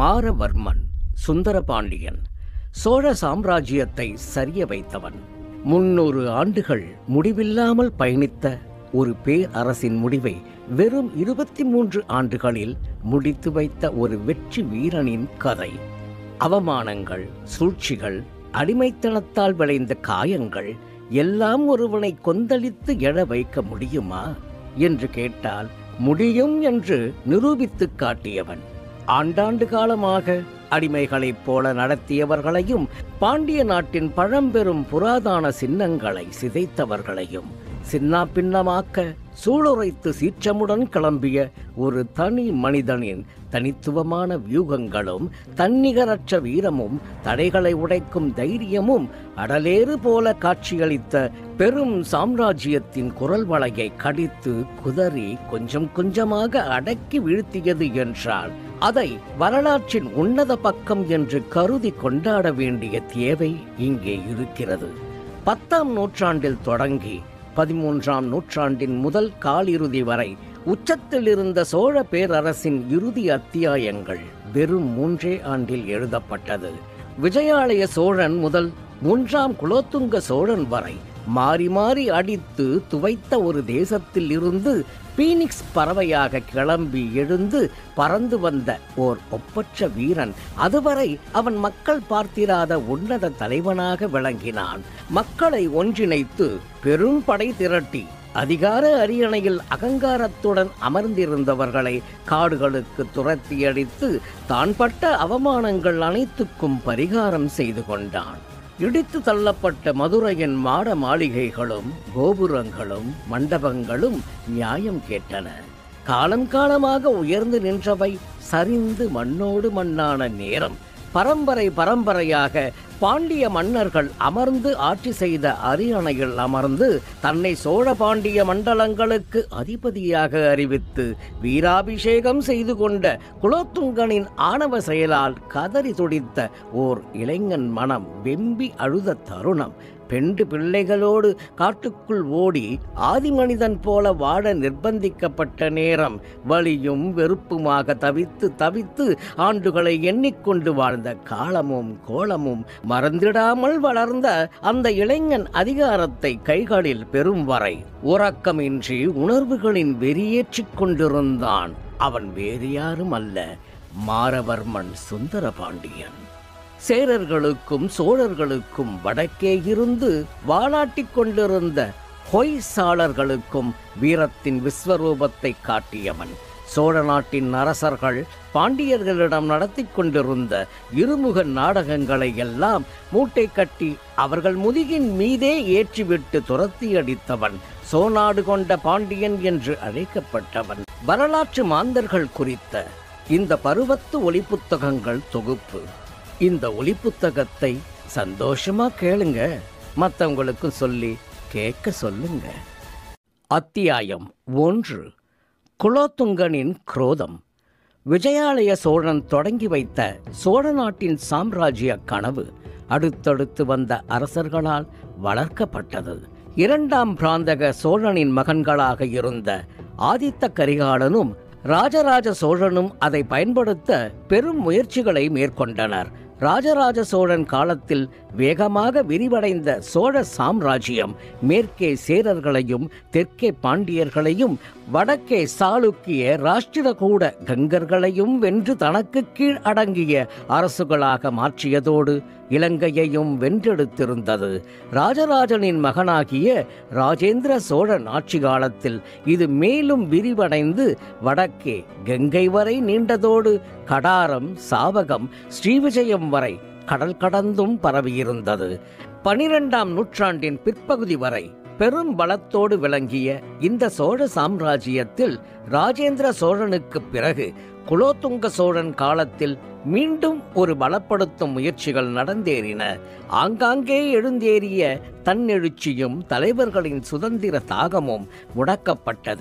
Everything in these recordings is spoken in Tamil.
மாரவர்மன் சுந்தரபாண்டியன் சோழ சாம்ராஜ்யத்தை சரிய வைத்தவன் முன்னூறு ஆண்டுகள் முடிவில்லாமல் பயணித்த ஒரு பேரரசின் முடிவை வெறும் இருபத்தி மூன்று ஆண்டுகளில் முடித்து வைத்த ஒரு வெற்றி வீரனின் கதை அவமானங்கள் சூழ்ச்சிகள் அடிமைத்தனத்தால் விளைந்த காயங்கள் எல்லாம் ஒருவனை கொந்தளித்து எழ வைக்க முடியுமா என்று கேட்டால் முடியும் என்று நிரூபித்துக் காட்டியவன் ஆண்டாண்டு காலமாக அடிமைகளைப் போல நடத்தியவர்களையும் பாண்டிய நாட்டின் பழம்பெரும் புராதான சின்னங்களை சிதைத்தவர்களையும் சின்னாபின்னமாக்க சூளுரைத்து சீற்றமுடன் கிளம்பிய ஒரு தனி மனிதனின் தனித்துவமான வியூகங்களும் தன்னிகரற்ற வீரமும் தடைகளை உடைக்கும் தைரியமும் அடலேறு போல காட்சியளித்த பெரும் சாம்ராஜ்யத்தின் குரல் வளையை கடித்து குதறி கொஞ்சம் கொஞ்சமாக அடக்கி வீழ்த்தியது என்றால் அதை வரலாற்றின் உன்னத பக்கம் என்று கருதி கொண்டாட வேண்டிய தேவை இங்கே இருக்கிறது பத்தாம் நூற்றாண்டில் தொடங்கி பதிமூன்றாம் நூற்றாண்டின் முதல் காலிறுதி வரை உச்சத்தில் இருந்த சோழ பேரரசின் இறுதி அத்தியாயங்கள் வெறும் மூன்றே ஆண்டில் எழுதப்பட்டது விஜயாலய சோழன் முதல் மூன்றாம் குலோத்துங்க சோழன் வரை மாறி மாறி அடித்து துவைத்த ஒரு தேசத்தில் இருந்து பீனிக்ஸ் பறவையாக கிளம்பி எழுந்து பறந்து வந்த ஓர் ஒப்பற்ற வீரன் அதுவரை அவன் மக்கள் பார்த்திராத உன்னத தலைவனாக விளங்கினான் மக்களை ஒன்றிணைத்து பெரும் படை திரட்டி அதிகார அரியணையில் அகங்காரத்துடன் அமர்ந்திருந்தவர்களை காடுகளுக்கு துரத்தி அடித்து தான் பட்ட அவமானங்கள் அனைத்துக்கும் பரிகாரம் செய்து கொண்டான் இடித்து தள்ளப்பட்ட மதுரையின் மாட மாளிகைகளும் கோபுரங்களும் மண்டபங்களும் நியாயம் கேட்டன காலம் காலமாக உயர்ந்து நின்றவை சரிந்து மண்ணோடு மண்ணான நேரம் பரம்பரை பரம்பரையாக பாண்டிய மன்னர்கள் அமர்ந்து ஆட்சி செய்த அரியணையில் அமர்ந்து தன்னை சோழ பாண்டிய மண்டலங்களுக்கு அதிபதியாக அறிவித்து வீராபிஷேகம் செய்து கொண்ட குலோத்துங்கனின் ஆணவ செயலால் கதறி துடித்த ஓர் இளைஞன் மனம் வெம்பி அழுத தருணம் பெண்டு பிள்ளைகளோடு காட்டுக்குள் ஓடி ஆதிமனிதன் போல வாழ நிர்பந்திக்கப்பட்ட நேரம் வலியும் வெறுப்புமாக தவித்து தவித்து ஆண்டுகளை எண்ணிக்கொண்டு வாழ்ந்த காலமும் கோலமும் மறந்திடாமல் வளர்ந்த அந்த இளைஞன் அதிகாரத்தை கைகளில் பெறும் வரை உறக்கமின்றி உணர்வுகளின் வெறியேற்றிக் கொண்டிருந்தான் அவன் வேறு யாரும் அல்ல மாரவர்மன் சுந்தரபாண்டியன் சேரர்களுக்கும் சோழர்களுக்கும் வடக்கே இருந்து வாலாட்டிக் கொண்டிருந்த ஹொய்சாளர்களுக்கும் வீரத்தின் விஸ்வரூபத்தை காட்டியவன் சோழ நாட்டின் அரசர்கள் பாண்டியர்களிடம் நடத்தி கொண்டிருந்த இருமுக நாடகங்களை எல்லாம் மூட்டை கட்டி அவர்கள் முதுகின் மீதே ஏற்றிவிட்டு துரத்தி அடித்தவன் சோநாடு கொண்ட பாண்டியன் என்று அழைக்கப்பட்டவன் வரலாற்று மாந்தர்கள் குறித்த இந்த பருவத்து ஒளிப்புத்தகங்கள் தொகுப்பு இந்த ஒளிப்புத்தகத்தை சந்தோஷமா கேளுங்க மற்றவங்களுக்கும் சொல்லி கேட்க சொல்லுங்க அத்தியாயம் ஒன்று குலோத்துங்கனின் குரோதம் விஜயாலய சோழன் தொடங்கி வைத்த சோழ நாட்டின் சாம்ராஜ்ய கனவு அடுத்தடுத்து வந்த அரசர்களால் வளர்க்கப்பட்டது இரண்டாம் பிராந்தக சோழனின் மகன்களாக இருந்த ஆதித்த கரிகாலனும் ராஜராஜ சோழனும் அதை பயன்படுத்த பெரும் முயற்சிகளை மேற்கொண்டனர் ராஜராஜ சோழன் காலத்தில் வேகமாக விரிவடைந்த சோழ சாம்ராஜ்யம் மேற்கே சேரர்களையும் தெற்கே பாண்டியர்களையும் வடக்கே சாளுக்கிய ராஷ்டிரகூட கங்கர்களையும் வென்று தனக்கு கீழ் அடங்கிய அரசுகளாக மாற்றியதோடு இலங்கையையும் வென்றெடுத்திருந்தது ராஜராஜனின் மகனாகிய ராஜேந்திர சோழன் ஆட்சி காலத்தில் இது மேலும் விரிவடைந்து வடக்கே கங்கை வரை நீண்டதோடு கடாரம் சாவகம் ஸ்ரீவிஜயம் வரை கடல் கடந்தும் பரவியிருந்தது பனிரெண்டாம் நூற்றாண்டின் பிற்பகுதி வரை பெரும் பலத்தோடு விளங்கிய இந்த சோழ சாம்ராஜ்யத்தில் ராஜேந்திர சோழனுக்கு பிறகு குலோத்துங்க சோழன் காலத்தில் மீண்டும் ஒரு பலப்படுத்தும் முயற்சிகள் நடந்தேறின ஆங்காங்கே எழுந்தேறிய தன்னெழுச்சியும் தலைவர்களின் சுதந்திர தாகமும் முடக்கப்பட்டது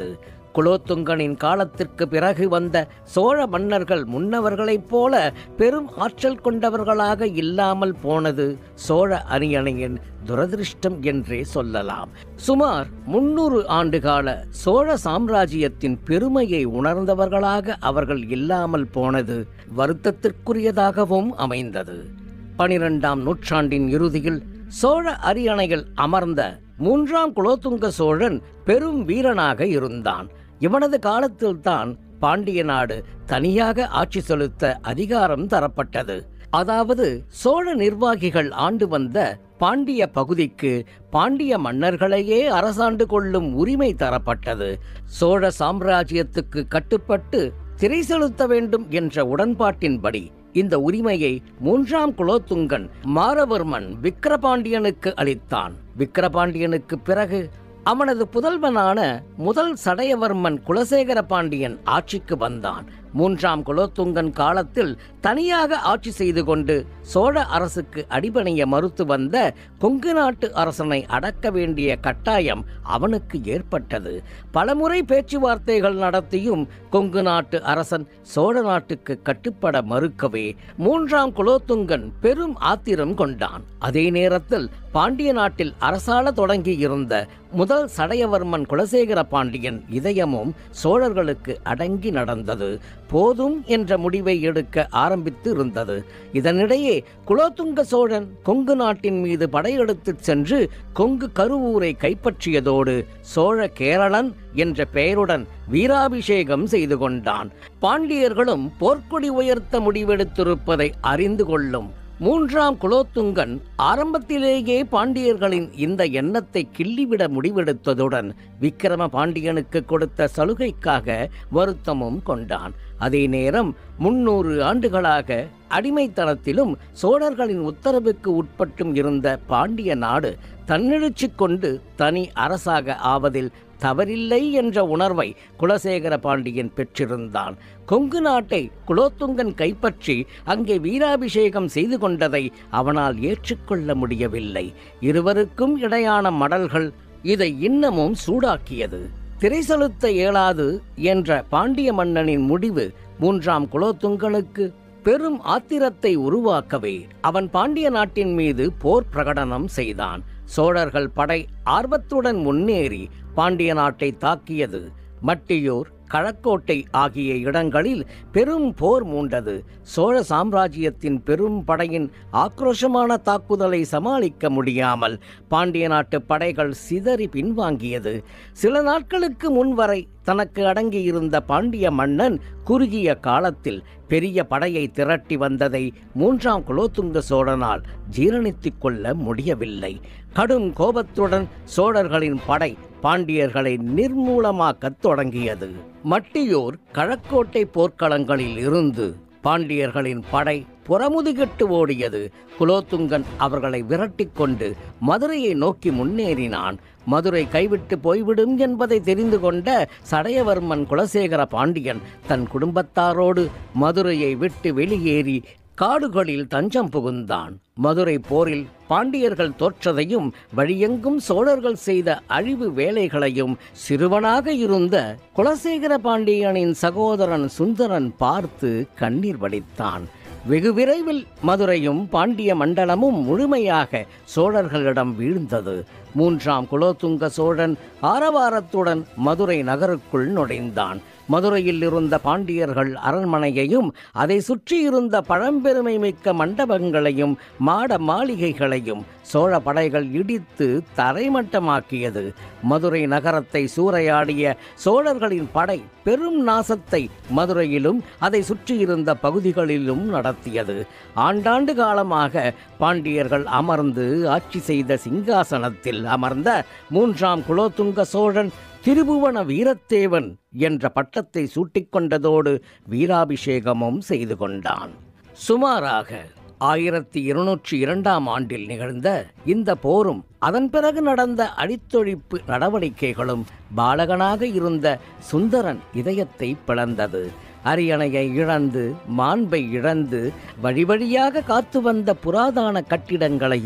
குலோத்துங்கனின் காலத்திற்கு பிறகு வந்த சோழ மன்னர்கள் முன்னவர்களைப் போல பெரும் ஆற்றல் கொண்டவர்களாக இல்லாமல் போனது சோழ அரியணையின் துரதிருஷ்டம் என்றே சொல்லலாம் சுமார் முன்னூறு ஆண்டுகால சோழ சாம்ராஜ்யத்தின் பெருமையை உணர்ந்தவர்களாக அவர்கள் இல்லாமல் போனது வருத்தத்திற்குரியதாகவும் அமைந்தது பனிரெண்டாம் நூற்றாண்டின் இறுதியில் சோழ அரியணையில் அமர்ந்த மூன்றாம் குலோத்துங்க சோழன் பெரும் வீரனாக இருந்தான் இவனது காலத்தில்தான் பாண்டிய நாடு தனியாக ஆட்சி செலுத்த அதிகாரம் தரப்பட்டது அதாவது சோழ நிர்வாகிகள் ஆண்டு வந்த பாண்டிய பகுதிக்கு பாண்டிய மன்னர்களையே அரசாண்டு கொள்ளும் உரிமை தரப்பட்டது சோழ சாம்ராஜ்யத்துக்கு கட்டுப்பட்டு திரை செலுத்த வேண்டும் என்ற உடன்பாட்டின்படி இந்த உரிமையை மூன்றாம் குலோத்துங்கன் மாரவர்மன் விக்கிரபாண்டியனுக்கு அளித்தான் விக்கிரபாண்டியனுக்கு பிறகு அவனது புதல்வனான முதல் சடையவர்மன் குலசேகர பாண்டியன் ஆட்சிக்கு வந்தான் மூன்றாம் குலோத்துங்கன் காலத்தில் தனியாக ஆட்சி செய்து கொண்டு சோழ அரசுக்கு அடிபணிய மறுத்து வந்த கொங்கு நாட்டு அரசனை அடக்க வேண்டிய கட்டாயம் அவனுக்கு ஏற்பட்டது பலமுறை பேச்சுவார்த்தைகள் நடத்தியும் கொங்கு நாட்டு அரசன் சோழ நாட்டுக்கு கட்டுப்பட மறுக்கவே மூன்றாம் குலோத்துங்கன் பெரும் ஆத்திரம் கொண்டான் அதே நேரத்தில் பாண்டிய நாட்டில் அரசாள தொடங்கி இருந்த முதல் சடையவர்மன் குலசேகர பாண்டியன் இதயமும் சோழர்களுக்கு அடங்கி நடந்தது போதும் என்ற முடிவை எடுக்க ஆரம்பித்து இருந்தது இதனிடையே குலோத்துங்க சோழன் கொங்கு நாட்டின் மீது படையெடுத்துச் சென்று கொங்கு கருவூரை கைப்பற்றியதோடு சோழ கேரளன் என்ற பெயருடன் வீராபிஷேகம் செய்து கொண்டான் பாண்டியர்களும் போர்க்கொடி உயர்த்த முடிவெடுத்திருப்பதை அறிந்து கொள்ளும் மூன்றாம் குலோத்துங்கன் ஆரம்பத்திலேயே பாண்டியர்களின் இந்த எண்ணத்தை கிள்ளிவிட முடிவெடுத்ததுடன் விக்கிரம பாண்டியனுக்கு கொடுத்த சலுகைக்காக வருத்தமும் கொண்டான் அதே நேரம் முன்னூறு ஆண்டுகளாக அடிமைத்தனத்திலும் சோழர்களின் உத்தரவுக்கு உட்பட்டும் இருந்த பாண்டிய நாடு தன்னெழுச்சி கொண்டு தனி அரசாக ஆவதில் தவறில்லை என்ற உணர்வை குலசேகர பாண்டியன் பெற்றிருந்தான் கொங்கு நாட்டை குலோத்துங்கன் கைப்பற்றி அங்கே வீராபிஷேகம் செய்து கொண்டதை அவனால் ஏற்றுக்கொள்ள முடியவில்லை இருவருக்கும் இடையான மடல்கள் இதை இன்னமும் சூடாக்கியது திரை செலுத்த இயலாது என்ற பாண்டிய மன்னனின் முடிவு மூன்றாம் குலோத்துங்கனுக்கு பெரும் ஆத்திரத்தை உருவாக்கவே அவன் பாண்டிய நாட்டின் மீது போர் பிரகடனம் செய்தான் சோழர்கள் படை ஆர்வத்துடன் முன்னேறி பாண்டிய நாட்டை தாக்கியது மட்டியூர் களக்கோட்டை ஆகிய இடங்களில் பெரும் போர் மூண்டது சோழ சாம்ராஜ்யத்தின் பெரும் படையின் ஆக்ரோஷமான தாக்குதலை சமாளிக்க முடியாமல் பாண்டிய நாட்டு படைகள் சிதறி பின்வாங்கியது சில நாட்களுக்கு முன்வரை தனக்கு அடங்கியிருந்த பாண்டிய மன்னன் குறுகிய காலத்தில் பெரிய படையை திரட்டி வந்ததை மூன்றாம் குலோத்துங்க சோழனால் ஜீரணித்துக் கொள்ள முடியவில்லை கடும் கோபத்துடன் சோழர்களின் படை பாண்டியர்களை நிர்மூலமாக்கத் தொடங்கியது மட்டியூர் கழக்கோட்டை போர்க்களங்களில் இருந்து பாண்டியர்களின் படை புறமுதுகிட்டு ஓடியது குலோத்துங்கன் அவர்களை விரட்டிக் கொண்டு மதுரையை நோக்கி முன்னேறினான் மதுரை கைவிட்டு போய்விடும் என்பதை தெரிந்து கொண்ட சடையவர்மன் குலசேகர பாண்டியன் தன் குடும்பத்தாரோடு மதுரையை விட்டு வெளியேறி காடுகளில் தஞ்சம் புகுந்தான் மதுரை போரில் பாண்டியர்கள் தோற்றதையும் வழியெங்கும் சோழர்கள் செய்த அழிவு வேலைகளையும் சிறுவனாக இருந்த குலசேகர பாண்டியனின் சகோதரன் சுந்தரன் பார்த்து கண்ணீர் வடித்தான் வெகு விரைவில் மதுரையும் பாண்டிய மண்டலமும் முழுமையாக சோழர்களிடம் வீழ்ந்தது மூன்றாம் குலோத்துங்க சோழன் ஆரவாரத்துடன் மதுரை நகருக்குள் நுழைந்தான் மதுரையில் இருந்த பாண்டியர்கள் அரண்மனையையும் அதை சுற்றியிருந்த பழம்பெருமை மிக்க மண்டபங்களையும் மாட மாளிகைகளையும் சோழ படைகள் இடித்து தரைமட்டமாக்கியது மதுரை நகரத்தை சூறையாடிய சோழர்களின் படை பெரும் நாசத்தை மதுரையிலும் அதை சுற்றியிருந்த பகுதிகளிலும் நடத்தியது ஆண்டாண்டு காலமாக பாண்டியர்கள் அமர்ந்து ஆட்சி செய்த சிங்காசனத்தில் அமர்ந்த மூன்றாம் குலோத்துங்க சோழன் திருபுவன வீரத்தேவன் என்ற பட்டத்தை சூட்டிக்கொண்டதோடு வீராபிஷேகமும் செய்து கொண்டான் சுமாராக ஆயிரத்தி இருநூற்றி இரண்டாம் ஆண்டில் நிகழ்ந்த இந்த போரும் அதன் பிறகு நடந்த அடித்தொழிப்பு நடவடிக்கைகளும் பாலகனாக இருந்த சுந்தரன் இதயத்தை பிளந்தது அரியணையை இழந்து மாண்பை இழந்து வழி வழியாக காத்து வந்த புராதான கட்டிடங்களையும்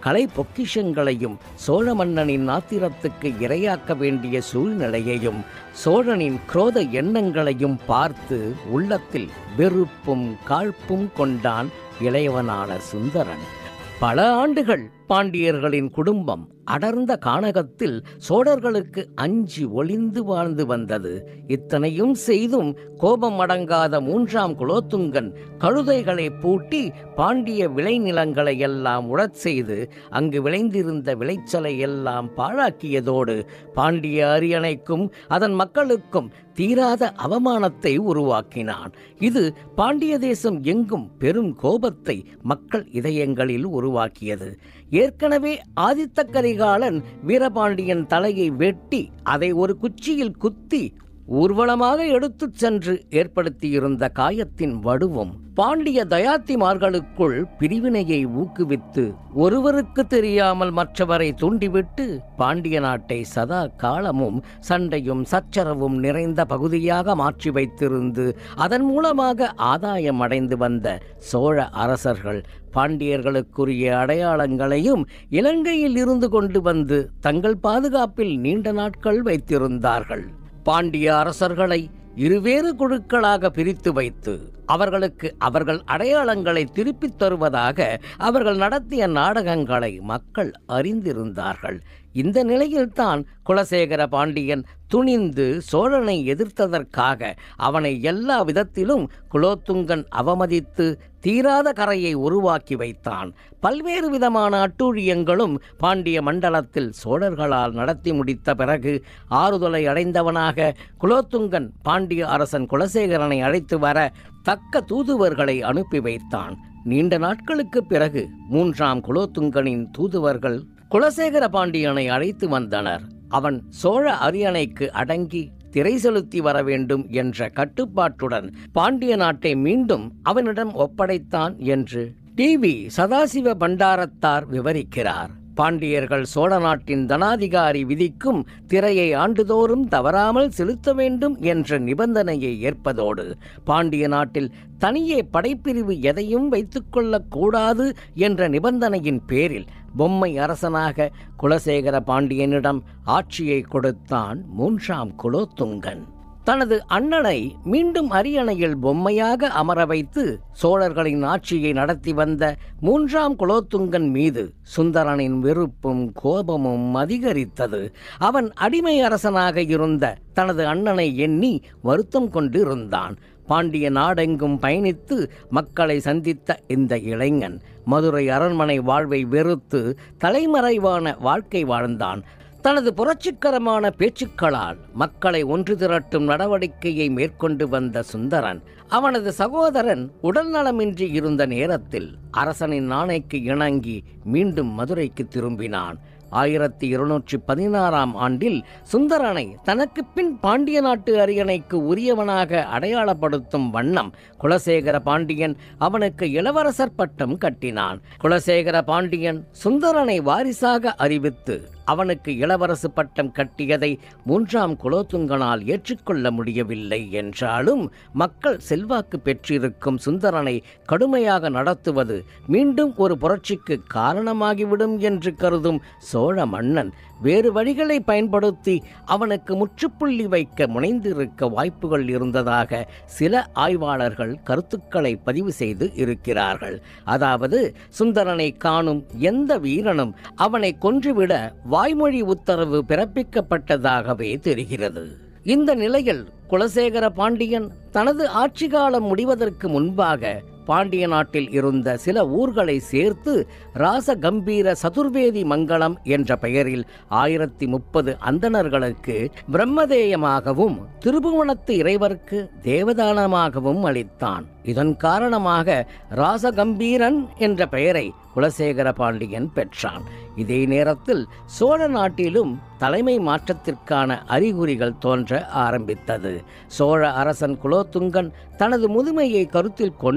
கலை பொக்கிஷங்களையும் சோழ மன்னனின் ஆத்திரத்துக்கு இரையாக்க வேண்டிய சூழ்நிலையையும் சோழனின் குரோத எண்ணங்களையும் பார்த்து உள்ளத்தில் வெறுப்பும் காழ்ப்பும் கொண்டான் இளையவனான சுந்தரன் பல ஆண்டுகள் பாண்டியர்களின் குடும்பம் அடர்ந்த கானகத்தில் சோழர்களுக்கு அஞ்சி ஒளிந்து வாழ்ந்து வந்தது இத்தனையும் செய்தும் கோபம் அடங்காத மூன்றாம் குலோத்துங்கன் கழுதைகளை பூட்டி பாண்டிய விளைநிலங்களை எல்லாம் உழச் செய்து அங்கு விளைந்திருந்த விளைச்சலை எல்லாம் பாழாக்கியதோடு பாண்டிய அரியணைக்கும் அதன் மக்களுக்கும் தீராத அவமானத்தை உருவாக்கினான் இது பாண்டிய தேசம் எங்கும் பெரும் கோபத்தை மக்கள் இதயங்களில் உருவாக்கியது ஏற்கனவே ஆதித்த கரிகாலன் வீரபாண்டியன் தலையை வெட்டி அதை ஒரு குச்சியில் குத்தி ஊர்வலமாக எடுத்துச் சென்று ஏற்படுத்தியிருந்த காயத்தின் வடுவும் பாண்டிய தயாத்திமார்களுக்குள் பிரிவினையை ஊக்குவித்து ஒருவருக்கு தெரியாமல் மற்றவரை தூண்டிவிட்டு பாண்டிய நாட்டை சதா காலமும் சண்டையும் சச்சரவும் நிறைந்த பகுதியாக மாற்றி வைத்திருந்து அதன் மூலமாக ஆதாயம் அடைந்து வந்த சோழ அரசர்கள் பாண்டியர்களுக்குரிய அடையாளங்களையும் இலங்கையில் இருந்து கொண்டு வந்து தங்கள் பாதுகாப்பில் நீண்ட நாட்கள் வைத்திருந்தார்கள் பாண்டிய அரசர்களை இருவேறு குழுக்களாக பிரித்து வைத்து அவர்களுக்கு அவர்கள் அடையாளங்களை திருப்பித் தருவதாக அவர்கள் நடத்திய நாடகங்களை மக்கள் அறிந்திருந்தார்கள் இந்த நிலையில்தான் குலசேகர பாண்டியன் துணிந்து சோழனை எதிர்த்ததற்காக அவனை எல்லா விதத்திலும் குலோத்துங்கன் அவமதித்து தீராத கரையை உருவாக்கி வைத்தான் பல்வேறு விதமான அட்டூழியங்களும் பாண்டிய மண்டலத்தில் சோழர்களால் நடத்தி முடித்த பிறகு ஆறுதலை அடைந்தவனாக குலோத்துங்கன் பாண்டிய அரசன் குலசேகரனை அழைத்து வர தக்க தூதுவர்களை அனுப்பி வைத்தான் நீண்ட நாட்களுக்கு பிறகு மூன்றாம் குலோத்துங்கனின் தூதுவர்கள் குலசேகர பாண்டியனை அழைத்து வந்தனர் அவன் சோழ அரியணைக்கு அடங்கி திரை செலுத்தி வர வேண்டும் என்ற கட்டுப்பாட்டுடன் பாண்டிய நாட்டை மீண்டும் அவனிடம் ஒப்படைத்தான் என்று டிவி சதாசிவ பண்டாரத்தார் விவரிக்கிறார் பாண்டியர்கள் சோழ நாட்டின் தனாதிகாரி விதிக்கும் திரையை ஆண்டுதோறும் தவறாமல் செலுத்த வேண்டும் என்ற நிபந்தனையை ஏற்பதோடு பாண்டிய நாட்டில் தனியே படைப்பிரிவு எதையும் வைத்துக்கொள்ளக் கூடாது என்ற நிபந்தனையின் பேரில் பொம்மை அரசனாக குலசேகர பாண்டியனிடம் ஆட்சியை கொடுத்தான் மூன்றாம் குலோத்துங்கன் தனது அண்ணனை மீண்டும் அரியணையில் பொம்மையாக அமர வைத்து சோழர்களின் ஆட்சியை நடத்தி வந்த மூன்றாம் குலோத்துங்கன் மீது சுந்தரனின் வெறுப்பும் கோபமும் அதிகரித்தது அவன் அடிமை அரசனாக இருந்த தனது அண்ணனை எண்ணி வருத்தம் கொண்டிருந்தான் பாண்டிய நாடெங்கும் பயணித்து மக்களை சந்தித்த இந்த இளைஞன் மதுரை அரண்மனை வாழ்வை வெறுத்து தலைமறைவான வாழ்க்கை வாழ்ந்தான் தனது புரட்சிகரமான பேச்சுக்களால் மக்களை ஒன்று திரட்டும் நடவடிக்கையை மேற்கொண்டு வந்த சுந்தரன் அவனது சகோதரன் உடல்நலமின்றி இருந்த நேரத்தில் அரசனின் ஆணைக்கு இணங்கி மீண்டும் மதுரைக்கு திரும்பினான் ஆயிரத்தி இருநூற்றி பதினாறாம் ஆண்டில் சுந்தரனை தனக்கு பின் பாண்டிய நாட்டு அரியணைக்கு உரியவனாக அடையாளப்படுத்தும் வண்ணம் குலசேகர பாண்டியன் அவனுக்கு இளவரசர் பட்டம் கட்டினான் குலசேகர பாண்டியன் சுந்தரனை வாரிசாக அறிவித்து அவனுக்கு இளவரசு பட்டம் கட்டியதை மூன்றாம் குலோத்துங்கனால் ஏற்றுக்கொள்ள முடியவில்லை என்றாலும் மக்கள் செல்வாக்கு பெற்றிருக்கும் சுந்தரனை கடுமையாக நடத்துவது மீண்டும் ஒரு புரட்சிக்கு காரணமாகிவிடும் என்று கருதும் சோழ மன்னன் வேறு வழிகளை பயன்படுத்தி அவனுக்கு முற்றுப்புள்ளி வைக்க முனைந்திருக்க வாய்ப்புகள் இருந்ததாக சில ஆய்வாளர்கள் கருத்துக்களை பதிவு செய்து இருக்கிறார்கள் அதாவது சுந்தரனை காணும் எந்த வீரனும் அவனை கொன்றுவிட வாய்மொழி உத்தரவு பிறப்பிக்கப்பட்டதாகவே தெரிகிறது இந்த நிலையில் குலசேகர பாண்டியன் தனது ஆட்சி காலம் முடிவதற்கு முன்பாக பாண்டிய நாட்டில் இருந்த சில ஊர்களை சேர்த்து ராசகம்பீர சதுர்வேதி மங்கலம் என்ற பெயரில் ஆயிரத்தி முப்பது அந்தணர்களுக்கு பிரம்மதேயமாகவும் திருபுவனத்து இறைவருக்கு தேவதானமாகவும் அளித்தான் இதன் காரணமாக ராசகம்பீரன் என்ற பெயரை குலசேகர பாண்டியன் பெற்றான் இதே நேரத்தில் சோழ நாட்டிலும் தலைமை மாற்றத்திற்கான அறிகுறிகள் தோன்ற ஆரம்பித்தது சோழ அரசன் குலோத்துங்கன் தனது முதுமையை கருத்தில் கொண்டு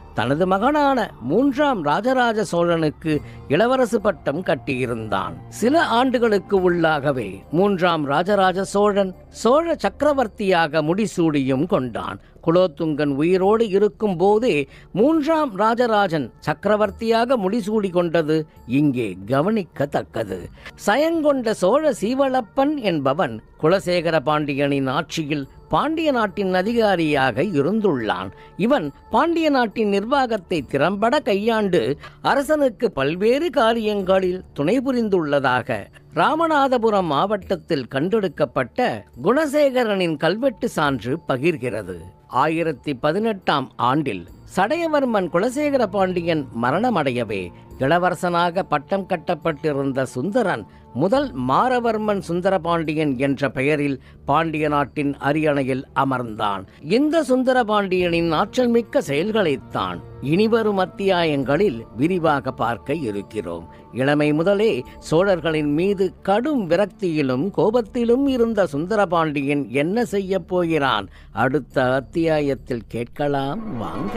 தனது மகனான மூன்றாம் ராஜராஜ சோழனுக்கு இளவரசு பட்டம் கட்டியிருந்தான் சில ஆண்டுகளுக்கு உள்ளாகவே மூன்றாம் ராஜராஜ சோழன் சோழ சக்கரவர்த்தியாக முடிசூடியும் கொண்டான் குலோத்துங்கன் உயிரோடு இருக்கும் போதே மூன்றாம் ராஜராஜன் சக்கரவர்த்தியாக முடிசூடி கொண்டது இங்கே கவனிக்கத்தக்கது சயங்கொண்ட சோழ சீவளப்பன் என்பவன் குலசேகர பாண்டியனின் ஆட்சியில் பாண்டிய நாட்டின் அதிகாரியாக இருந்துள்ளான் இவன் பாண்டிய நாட்டின் நிர்வாகத்தை திறம்பட கையாண்டு அரசனுக்கு பல்வேறு காரியங்களில் துணை புரிந்துள்ளதாக ராமநாதபுரம் மாவட்டத்தில் கண்டெடுக்கப்பட்ட குணசேகரனின் கல்வெட்டு சான்று பகிர்கிறது ஆயிரத்தி பதினெட்டாம் ஆண்டில் சடையவர்மன் குலசேகர பாண்டியன் மரணமடையவே இளவரசனாக பட்டம் கட்டப்பட்டிருந்த சுந்தரன் முதல் மாரவர்மன் சுந்தரபாண்டியன் என்ற பெயரில் பாண்டிய நாட்டின் அரியணையில் அமர்ந்தான் இந்த சுந்தரபாண்டியனின் ஆற்றல் மிக்க செயல்களைத்தான் இனிவரும் அத்தியாயங்களில் விரிவாக பார்க்க இருக்கிறோம் இளமை முதலே சோழர்களின் மீது கடும் விரக்தியிலும் கோபத்திலும் இருந்த சுந்தரபாண்டியன் என்ன செய்யப் போகிறான் அடுத்த அத்தியாயத்தில் கேட்கலாம் வாங்க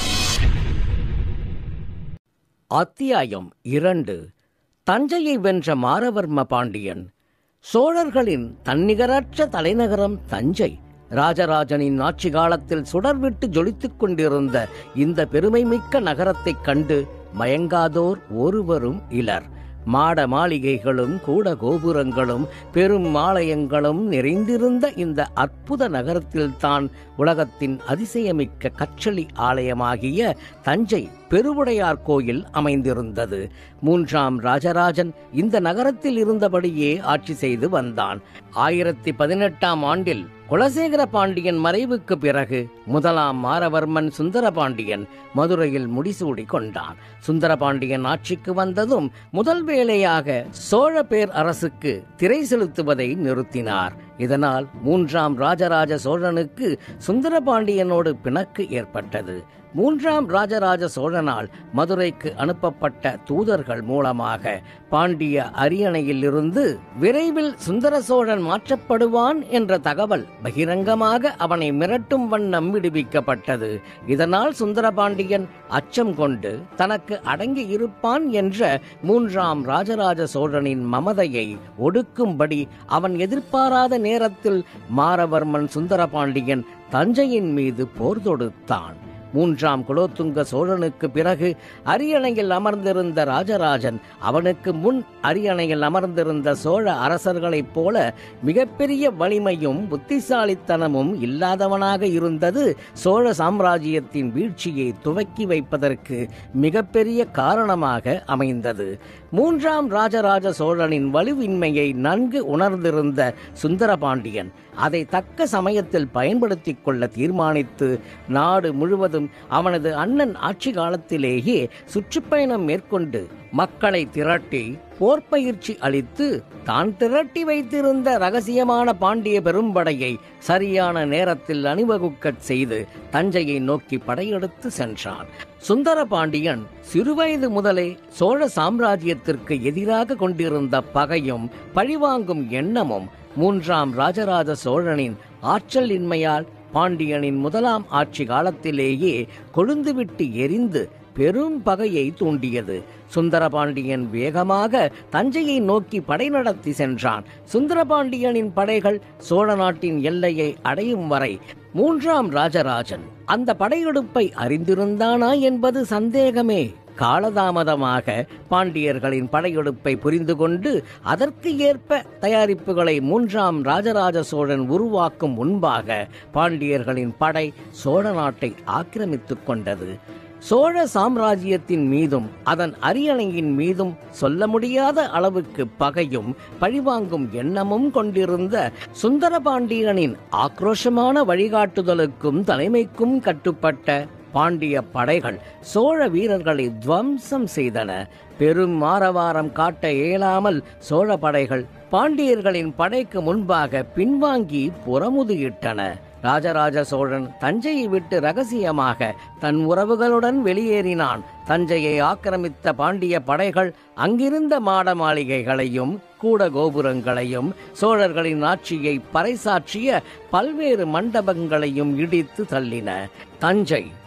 அத்தியாயம் இரண்டு தஞ்சையை வென்ற மாரவர்ம பாண்டியன் சோழர்களின் தன்னிகரற்ற தலைநகரம் தஞ்சை ராஜராஜனின் ஆட்சி காலத்தில் சுடர்விட்டு ஜொலித்துக் கொண்டிருந்த இந்த பெருமைமிக்க நகரத்தைக் கண்டு மயங்காதோர் ஒருவரும் இலர் மாட மாளிகைகளும் கூட கோபுரங்களும் பெரும் ஆலயங்களும் நிறைந்திருந்த இந்த அற்புத நகரத்தில்தான் உலகத்தின் அதிசயமிக்க கற்றளி ஆலயமாகிய தஞ்சை பெருவுடையார் கோயில் அமைந்திருந்தது மூன்றாம் ராஜராஜன் இந்த நகரத்தில் இருந்தபடியே ஆட்சி செய்து வந்தான் ஆயிரத்தி பதினெட்டாம் ஆண்டில் குலசேகர பாண்டியன் மறைவுக்கு பிறகு முதலாம் மாரவர்மன் சுந்தரபாண்டியன் மதுரையில் முடிசூடி கொண்டான் சுந்தரபாண்டியன் ஆட்சிக்கு வந்ததும் முதல் வேளையாக சோழ பேர் அரசுக்கு திரை செலுத்துவதை நிறுத்தினார் இதனால் மூன்றாம் ராஜராஜ சோழனுக்கு சுந்தரபாண்டியனோடு பிணக்கு ஏற்பட்டது மூன்றாம் ராஜராஜ சோழனால் மதுரைக்கு அனுப்பப்பட்ட தூதர்கள் மூலமாக பாண்டிய அரியணையில் இருந்து விரைவில் சுந்தர சோழன் மாற்றப்படுவான் என்ற தகவல் பகிரங்கமாக அவனை மிரட்டும் வண்ணம் விடுவிக்கப்பட்டது இதனால் சுந்தரபாண்டியன் அச்சம் கொண்டு தனக்கு அடங்கி இருப்பான் என்ற மூன்றாம் ராஜராஜ சோழனின் மமதையை ஒடுக்கும்படி அவன் எதிர்பாராத நேரத்தில் மாரவர்மன் சுந்தரபாண்டியன் தஞ்சையின் மீது போர் தொடுத்தான் மூன்றாம் குலோத்துங்க சோழனுக்கு பிறகு அரியணையில் அமர்ந்திருந்த ராஜராஜன் அவனுக்கு முன் அரியணையில் அமர்ந்திருந்த சோழ அரசர்களைப் போல மிகப்பெரிய வலிமையும் புத்திசாலித்தனமும் இல்லாதவனாக இருந்தது சோழ சாம்ராஜ்யத்தின் வீழ்ச்சியை துவக்கி வைப்பதற்கு மிகப்பெரிய காரணமாக அமைந்தது மூன்றாம் ராஜராஜ சோழனின் வலுவின்மையை நன்கு உணர்ந்திருந்த சுந்தரபாண்டியன் அதை தக்க சமயத்தில் பயன்படுத்திக் கொள்ள தீர்மானித்து நாடு முழுவதும் அவனது அண்ணன் ஆட்சி காலத்திலேயே சுற்றுப்பயணம் மேற்கொண்டு மக்களை திரட்டி போர் பயிற்சி அளித்து தான் திரட்டி வைத்திருந்த ரகசியமான பாண்டிய பெரும்படையை சரியான நேரத்தில் அணிவகுக்கச் செய்து தஞ்சையை நோக்கி படையெடுத்து சென்றான் சுந்தர பாண்டியன் சிறுவயது முதலே சோழ சாம்ராஜ்யத்திற்கு எதிராக கொண்டிருந்த பகையும் பழிவாங்கும் எண்ணமும் மூன்றாம் ராஜராஜ சோழனின் ஆற்றல் இன்மையால் பாண்டியனின் முதலாம் ஆட்சி காலத்திலேயே கொழுந்துவிட்டு எரிந்து பெரும் பகையை தூண்டியது சுந்தரபாண்டியன் வேகமாக தஞ்சையை நோக்கி படை நடத்தி சென்றான் சுந்தரபாண்டியனின் படைகள் சோழ நாட்டின் எல்லையை அடையும் வரை மூன்றாம் ராஜராஜன் அந்த படையெடுப்பை அறிந்திருந்தானா என்பது சந்தேகமே காலதாமதமாக பாண்டியர்களின் படையெடுப்பை புரிந்து கொண்டு அதற்கு ஏற்ப தயாரிப்புகளை மூன்றாம் ராஜராஜ சோழன் உருவாக்கும் முன்பாக பாண்டியர்களின் படை சோழ நாட்டை ஆக்கிரமித்துக் கொண்டது சோழ சாம்ராஜ்யத்தின் மீதும் அதன் அரியணையின் மீதும் சொல்ல முடியாத அளவுக்கு பகையும் பழிவாங்கும் எண்ணமும் கொண்டிருந்த சுந்தரபாண்டியனின் ஆக்ரோஷமான வழிகாட்டுதலுக்கும் தலைமைக்கும் கட்டுப்பட்ட பாண்டிய படைகள் சோழ வீரர்களை துவம்சம் செய்தன பெரும் மாரவாரம் காட்ட இயலாமல் சோழ படைகள் பாண்டியர்களின் படைக்கு முன்பாக பின்வாங்கி புறமுதுகிட்டன ராஜராஜ சோழன் தஞ்சையை விட்டு ரகசியமாக தன் உறவுகளுடன் வெளியேறினான் தஞ்சையை ஆக்கிரமித்த பாண்டிய படைகள் அங்கிருந்த மாட மாளிகைகளையும் கூட கோபுரங்களையும் சோழர்களின் ஆட்சியை பறைசாற்றிய பல்வேறு மண்டபங்களையும் இடித்து தள்ளின தஞ்சை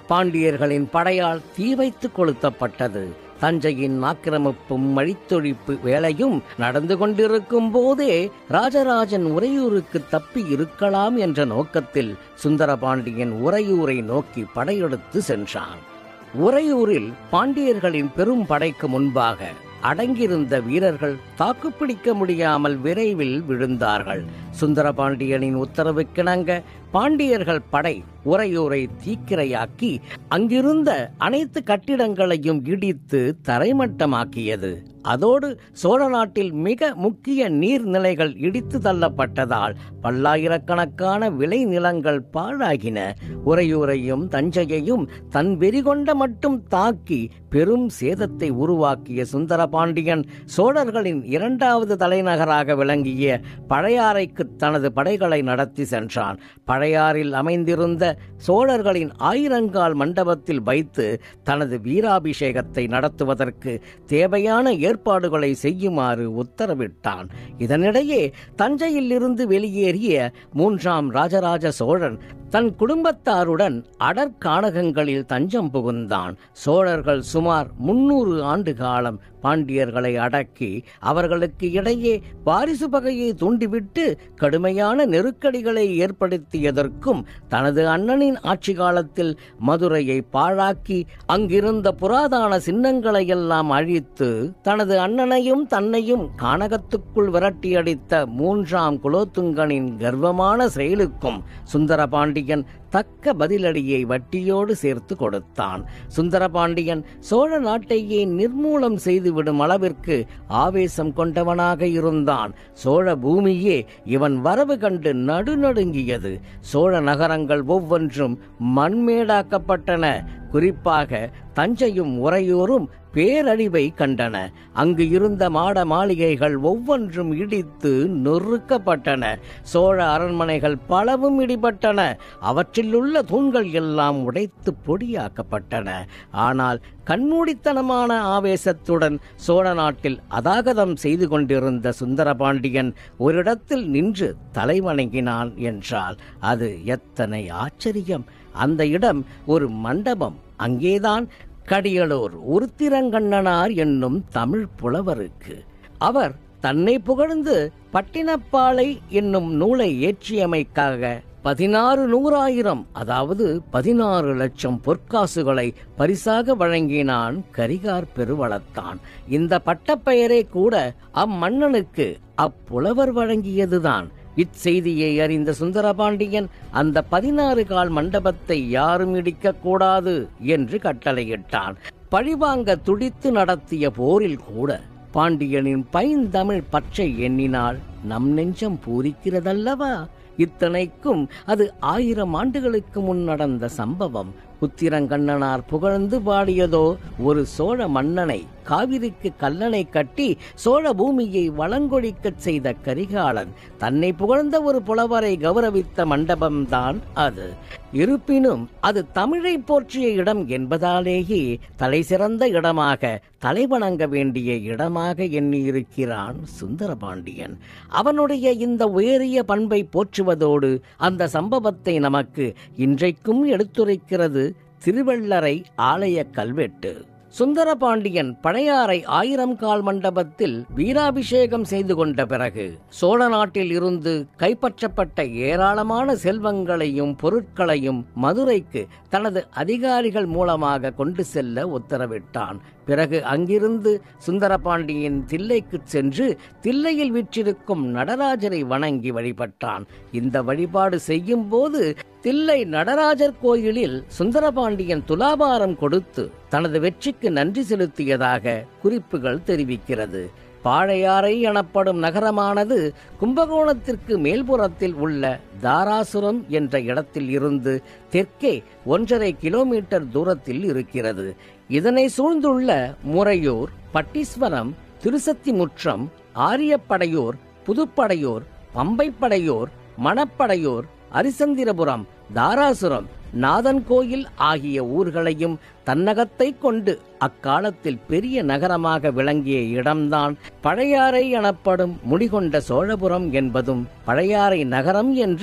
பாண்டியர்களின் படையால் தீ வைத்து கொளுத்தப்பட்டது தஞ்சையின் ஆக்கிரமிப்பும் மழித்தொழிப்பு வேலையும் நடந்து கொண்டிருக்கும் போதே ராஜராஜன் உறையூருக்கு தப்பி இருக்கலாம் என்ற நோக்கத்தில் சுந்தரபாண்டியன் உறையூரை நோக்கி படையெடுத்து சென்றான் உறையூரில் பாண்டியர்களின் பெரும் படைக்கு முன்பாக அடங்கியிருந்த வீரர்கள் தாக்குப்பிடிக்க முடியாமல் விரைவில் விழுந்தார்கள் சுந்தரபாண்டியனின் உத்தரவுக்கிணங்க பாண்டியர்கள் படை உறையூரை தீக்கிரையாக்கி அங்கிருந்த அனைத்து கட்டிடங்களையும் இடித்து தரைமட்டமாக்கியது அதோடு சோழ நாட்டில் மிக முக்கிய நீர்நிலைகள் இடித்து தள்ளப்பட்டதால் பல்லாயிரக்கணக்கான விளை நிலங்கள் பாழாகின உறையூரையும் தஞ்சையையும் தன் வெறிகொண்ட மட்டும் தாக்கி பெரும் சேதத்தை உருவாக்கிய சுந்தரபாண்டியன் சோழர்களின் இரண்டாவது தலைநகராக விளங்கிய பழையாறைக்கு தனது படைகளை நடத்தி சென்றான் பழையாறில் அமைந்திருந்த சோழர்களின் ஆயிரங்கால் மண்டபத்தில் வைத்து தனது வீராபிஷேகத்தை நடத்துவதற்கு தேவையான ஏற்பாடுகளை செய்யுமாறு உத்தரவிட்டான் இதனிடையே தஞ்சையில் இருந்து வெளியேறிய மூன்றாம் ராஜராஜ சோழன் தன் குடும்பத்தாருடன் அடற்கானகங்களில் தஞ்சம் புகுந்தான் சோழர்கள் சுமார் முன்னூறு ஆண்டு காலம் பாண்டியர்களை அடக்கி அவர்களுக்கு இடையே வாரிசு பகையை தூண்டிவிட்டு கடுமையான நெருக்கடிகளை ஏற்படுத்தியதற்கும் தனது அண்ணனின் ஆட்சி காலத்தில் மதுரையை பாழாக்கி அங்கிருந்த புராதான சின்னங்களை எல்லாம் அழித்து தனது அண்ணனையும் தன்னையும் கானகத்துக்குள் விரட்டியடித்த மூன்றாம் குலோத்துங்கனின் கர்வமான செயலுக்கும் சுந்தரபாண்டியன் தக்க பதிலடியை வட்டியோடு சேர்த்து கொடுத்தான் சுந்தரபாண்டியன் சோழ நாட்டையே நிர்மூலம் செய்துவிடும் அளவிற்கு ஆவேசம் கொண்டவனாக இருந்தான் சோழ பூமியே இவன் வரவு கண்டு நடுநடுங்கியது சோழ நகரங்கள் ஒவ்வொன்றும் மண்மேடாக்கப்பட்டன குறிப்பாக தஞ்சையும் உறையூரும் பேரழிவை கண்டன அங்கு இருந்த மாட மாளிகைகள் ஒவ்வொன்றும் இடித்து நொறுக்கப்பட்டன சோழ அரண்மனைகள் பலவும் இடிபட்டன அவற்றில் உள்ள தூண்கள் எல்லாம் உடைத்து பொடியாக்கப்பட்டன ஆனால் கண்மூடித்தனமான ஆவேசத்துடன் சோழ நாட்டில் அதாகதம் செய்து கொண்டிருந்த சுந்தரபாண்டியன் ஒரு நின்று தலைவணங்கினான் என்றால் அது எத்தனை ஆச்சரியம் அந்த இடம் ஒரு மண்டபம் அங்கேதான் கடியலூர் உருத்திரங்கண்ணனார் என்னும் தமிழ் புலவருக்கு அவர் தன்னை புகழ்ந்து பட்டினப்பாலை என்னும் நூலை இயற்றியமைக்காக பதினாறு நூறாயிரம் அதாவது பதினாறு லட்சம் பொற்காசுகளை பரிசாக வழங்கினான் கரிகார் பெருவளத்தான் இந்த பட்டப்பெயரே கூட அம்மன்னனுக்கு அப்புலவர் வழங்கியதுதான் இச்செய்தியை அறிந்த சுந்தரபாண்டியன் அந்த பதினாறு கால் மண்டபத்தை யாரும் இடிக்கக்கூடாது என்று கட்டளையிட்டான் பழிவாங்க துடித்து நடத்திய போரில் கூட பாண்டியனின் பைந்தமிழ் பச்சை எண்ணினால் நம் நெஞ்சம் பூரிக்கிறதல்லவா இத்தனைக்கும் அது ஆயிரம் ஆண்டுகளுக்கு முன் நடந்த சம்பவம் புத்திரங்கண்ணனார் புகழ்ந்து பாடியதோ ஒரு சோழ மன்னனை காவிரிக்கு கல்லணை கட்டி சோழ பூமியை வளங்கொழிக்கச் செய்த கரிகாலன் தன்னை புகழ்ந்த ஒரு புலவரை கௌரவித்த மண்டபம்தான் அது இருப்பினும் அது தமிழை போற்றிய இடம் என்பதாலேயே தலை சிறந்த இடமாக தலைவணங்க வேண்டிய இடமாக எண்ணியிருக்கிறான் சுந்தரபாண்டியன் அவனுடைய இந்த உயரிய பண்பை போற்றுவதோடு அந்த சம்பவத்தை நமக்கு இன்றைக்கும் எடுத்துரைக்கிறது திருவள்ளரை ஆலய கல்வெட்டு சுந்தரபாண்டியன் பழையாறை ஆயிரம் கால் மண்டபத்தில் வீராபிஷேகம் செய்து கொண்ட பிறகு சோழ நாட்டில் இருந்து கைப்பற்றப்பட்ட ஏராளமான செல்வங்களையும் பொருட்களையும் மதுரைக்கு தனது அதிகாரிகள் மூலமாக கொண்டு செல்ல உத்தரவிட்டான் பிறகு அங்கிருந்து சுந்தரபாண்டியன் தில்லைக்கு சென்று தில்லையில் விற்றிருக்கும் நடராஜரை வணங்கி வழிபட்டான் இந்த வழிபாடு செய்யும் போது தில்லை நடராஜர் கோயிலில் சுந்தரபாண்டியன் துலாபாரம் கொடுத்து தனது வெற்றிக்கு நன்றி செலுத்தியதாக குறிப்புகள் தெரிவிக்கிறது பாழையாறை எனப்படும் நகரமானது கும்பகோணத்திற்கு மேல்புறத்தில் உள்ள தாராசுரம் என்ற இடத்தில் இருந்து தெற்கே ஒன்றரை கிலோமீட்டர் தூரத்தில் இருக்கிறது இதனை சூழ்ந்துள்ள முறையூர் பட்டீஸ்வரம் திருசத்திமுற்றம் ஆரியப்படையூர் புதுப்படையூர் பம்பைப்படையூர் மணப்படையூர் அரிசந்திரபுரம் தாராசுரம் நாதன் கோயில் ஆகிய ஊர்களையும் தன்னகத்தை கொண்டு அக்காலத்தில் பெரிய நகரமாக விளங்கிய இடம்தான் பழையாறை எனப்படும் முடிகொண்ட சோழபுரம் என்பதும் பழையாறை நகரம் என்று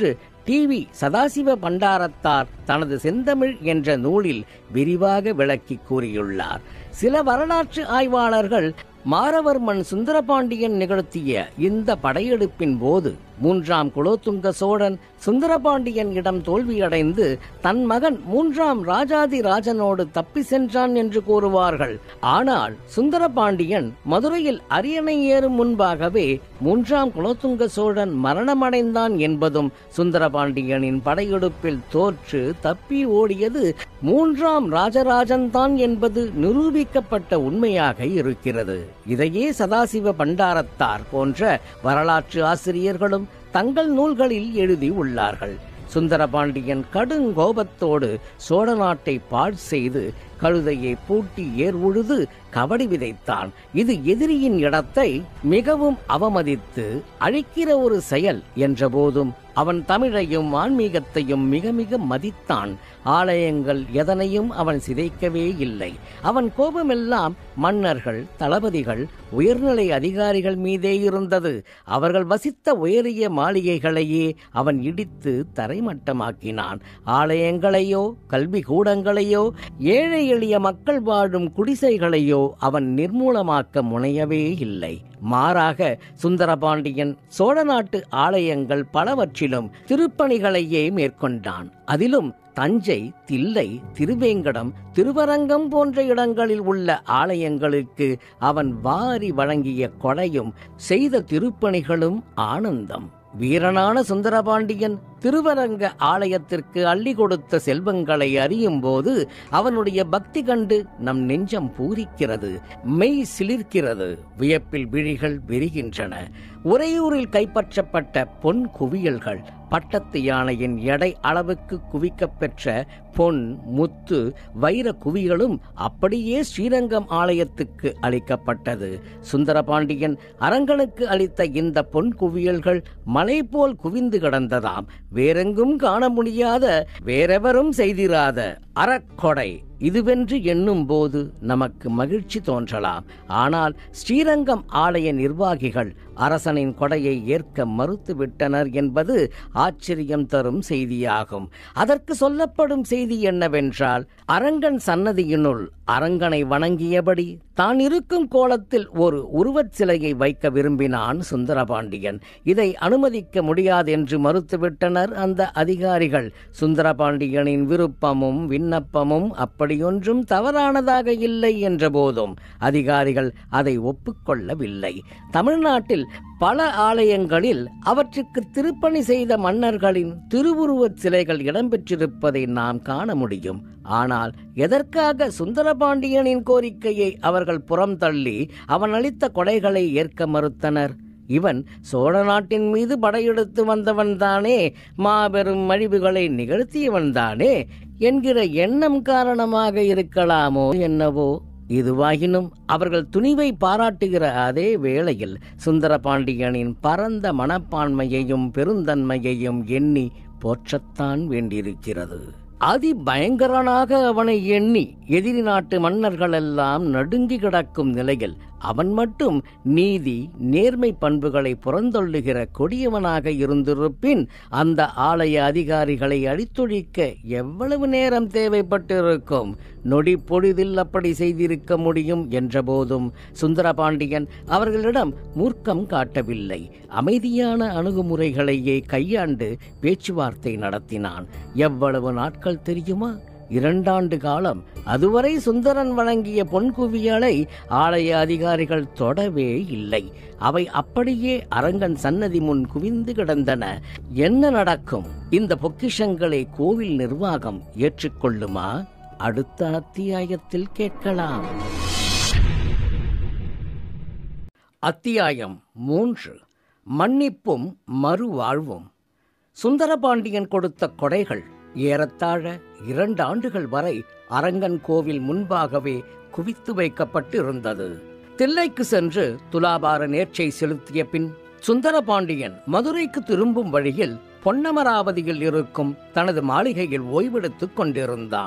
டி வி சதாசிவ பண்டாரத்தார் தனது செந்தமிழ் என்ற நூலில் விரிவாக விளக்கி கூறியுள்ளார் சில வரலாற்று ஆய்வாளர்கள் மாரவர்மன் சுந்தரபாண்டியன் நிகழ்த்திய இந்த படையெடுப்பின் போது மூன்றாம் குலோத்துங்க சோழன் சுந்தரபாண்டியன் இடம் தோல்வியடைந்து தன் மகன் மூன்றாம் ராஜாதி ராஜனோடு தப்பி சென்றான் என்று கூறுவார்கள் ஆனால் சுந்தரபாண்டியன் மதுரையில் அரியணை ஏறும் முன்பாகவே மூன்றாம் குலோத்துங்க சோழன் மரணமடைந்தான் என்பதும் சுந்தரபாண்டியனின் படையெடுப்பில் தோற்று தப்பி ஓடியது மூன்றாம் ராஜராஜன் தான் என்பது நிரூபிக்கப்பட்ட உண்மையாக இருக்கிறது இதையே சதாசிவ பண்டாரத்தார் போன்ற வரலாற்று ஆசிரியர்களும் தங்கள் நூல்களில் எழுதி உள்ளார்கள் சுந்தரபாண்டியன் கடுங்கோபத்தோடு சோழ நாட்டை பாழ் செய்து கழுதையை பூட்டி ஏர் உழுது கபடி விதைத்தான் இது எதிரியின் இடத்தை மிகவும் அவமதித்து அழிக்கிற ஒரு செயல் என்றபோதும் அவன் தமிழையும் ஆன்மீகத்தையும் மிக மிக மதித்தான் ஆலயங்கள் எதனையும் அவன் சிதைக்கவே இல்லை அவன் கோபமெல்லாம் மன்னர்கள் தளபதிகள் உயர்நிலை அதிகாரிகள் மீதே இருந்தது அவர்கள் வசித்த உயரிய மாளிகைகளையே அவன் இடித்து தரைமட்டமாக்கினான் ஆலயங்களையோ கல்வி கூடங்களையோ ஏழை எளிய மக்கள் வாழும் குடிசைகளையோ அவன் நிர்மூலமாக்க முனையவே இல்லை மாறாக சுந்தரபாண்டியன் சோழ நாட்டு ஆலயங்கள் பலவற்றிலும் திருப்பணிகளையே மேற்கொண்டான் அதிலும் தஞ்சை தில்லை திருவேங்கடம் திருவரங்கம் போன்ற இடங்களில் உள்ள ஆலயங்களுக்கு அவன் வாரி வழங்கிய கொடையும் செய்த திருப்பணிகளும் ஆனந்தம் வீரனான சுந்தரபாண்டியன் திருவரங்க ஆலயத்திற்கு அள்ளி கொடுத்த செல்வங்களை அறியும் போது அவனுடைய பக்தி கண்டு நம் நெஞ்சம் பூரிக்கிறது மெய் சிலிர்க்கிறது வியப்பில் விழிகள் விரிகின்றன உறையூரில் கைப்பற்றப்பட்ட பொன் குவியல்கள் பட்டத்து யானையின் எடை அளவுக்கு குவிக்கப் பெற்ற பொன் முத்து வைர குவிகளும் அப்படியே ஸ்ரீரங்கம் ஆலயத்துக்கு அளிக்கப்பட்டது சுந்தரபாண்டியன் அரங்கனுக்கு அளித்த இந்த பொன் குவியல்கள் மலை போல் குவிந்து கிடந்ததாம் வேறெங்கும் காண முடியாத வேறெவரும் செய்திராத அறக்கொடை இதுவென்று எண்ணும் போது நமக்கு மகிழ்ச்சி தோன்றலாம் ஆனால் ஸ்ரீரங்கம் ஆலய நிர்வாகிகள் அரசனின் கொடையை ஏற்க மறுத்துவிட்டனர் என்பது ஆச்சரியம் தரும் செய்தியாகும் அதற்கு சொல்லப்படும் செய்தி என்னவென்றால் அரங்கன் சன்னதியினுள் அரங்கனை வணங்கியபடி தான் இருக்கும் கோலத்தில் ஒரு உருவச் சிலையை வைக்க விரும்பினான் சுந்தரபாண்டியன் இதை அனுமதிக்க முடியாது என்று மறுத்துவிட்டனர் அந்த அதிகாரிகள் சுந்தரபாண்டியனின் விருப்பமும் விண்ணப்பமும் அப்படியொன்றும் தவறானதாக இல்லை என்ற போதும் அதிகாரிகள் அதை ஒப்புக்கொள்ளவில்லை தமிழ்நாட்டில் பல ஆலயங்களில் அவற்றுக்கு திருப்பணி செய்த மன்னர்களின் திருவுருவச் சிலைகள் இடம்பெற்றிருப்பதை நாம் காண முடியும் ஆனால் எதற்காக சுந்தரபாண்டியனின் கோரிக்கையை அவர்கள் புறம் தள்ளி அவன் அளித்த கொடைகளை ஏற்க மறுத்தனர் இவன் சோழ நாட்டின் மீது படையெடுத்து வந்தவன்தானே மாபெரும் அழிவுகளை நிகழ்த்தியவன்தானே என்கிற எண்ணம் காரணமாக இருக்கலாமோ என்னவோ இதுவாகினும் அவர்கள் துணிவை பாராட்டுகிற அதே வேளையில் சுந்தரபாண்டியனின் பரந்த மனப்பான்மையையும் பெருந்தன்மையையும் எண்ணி போற்றத்தான் வேண்டியிருக்கிறது அதி பயங்கரனாக அவனை எண்ணி எதிரி நாட்டு மன்னர்களெல்லாம் நடுங்கி கிடக்கும் நிலையில் அவன் மட்டும் நீதி நேர்மை பண்புகளை புறந்தொள்ளுகிற கொடியவனாக இருந்திருப்பின் அந்த ஆலய அதிகாரிகளை அழித்தொழிக்க எவ்வளவு நேரம் தேவைப்பட்டிருக்கும் நொடி பொழுதில் அப்படி செய்திருக்க முடியும் என்றபோதும் சுந்தரபாண்டியன் அவர்களிடம் மூர்க்கம் காட்டவில்லை அமைதியான அணுகுமுறைகளையே கையாண்டு பேச்சுவார்த்தை நடத்தினான் எவ்வளவு நாட்கள் தெரியுமா இரண்டாண்டு காலம் அதுவரை சுந்தரன் வழங்கிய பொன்குவியலை ஆலய அதிகாரிகள் தொடவே இல்லை அவை அப்படியே அரங்கன் சன்னதி முன் குவிந்து கிடந்தன என்ன நடக்கும் இந்த பொக்கிஷங்களை கோவில் நிர்வாகம் ஏற்றுக்கொள்ளுமா அடுத்த அத்தியாயத்தில் கேட்கலாம் அத்தியாயம் மூன்று மன்னிப்பும் மறுவாழ்வும் சுந்தரபாண்டியன் கொடுத்த கொடைகள் ஏறத்தாழ இரண்டு ஆண்டுகள் வரை அரங்கன் கோவில் முன்பாகவே குவித்து வைக்கப்பட்டு இருந்தது தில்லைக்கு சென்று துலாபார நேர்ச்சை செலுத்திய பின் சுந்தரபாண்டியன் மதுரைக்கு திரும்பும் வழியில் பொன்னமராவதியில் இருக்கும் தனது மாளிகையில் ஓய்வெடுத்துக் கொண்டிருந்தான்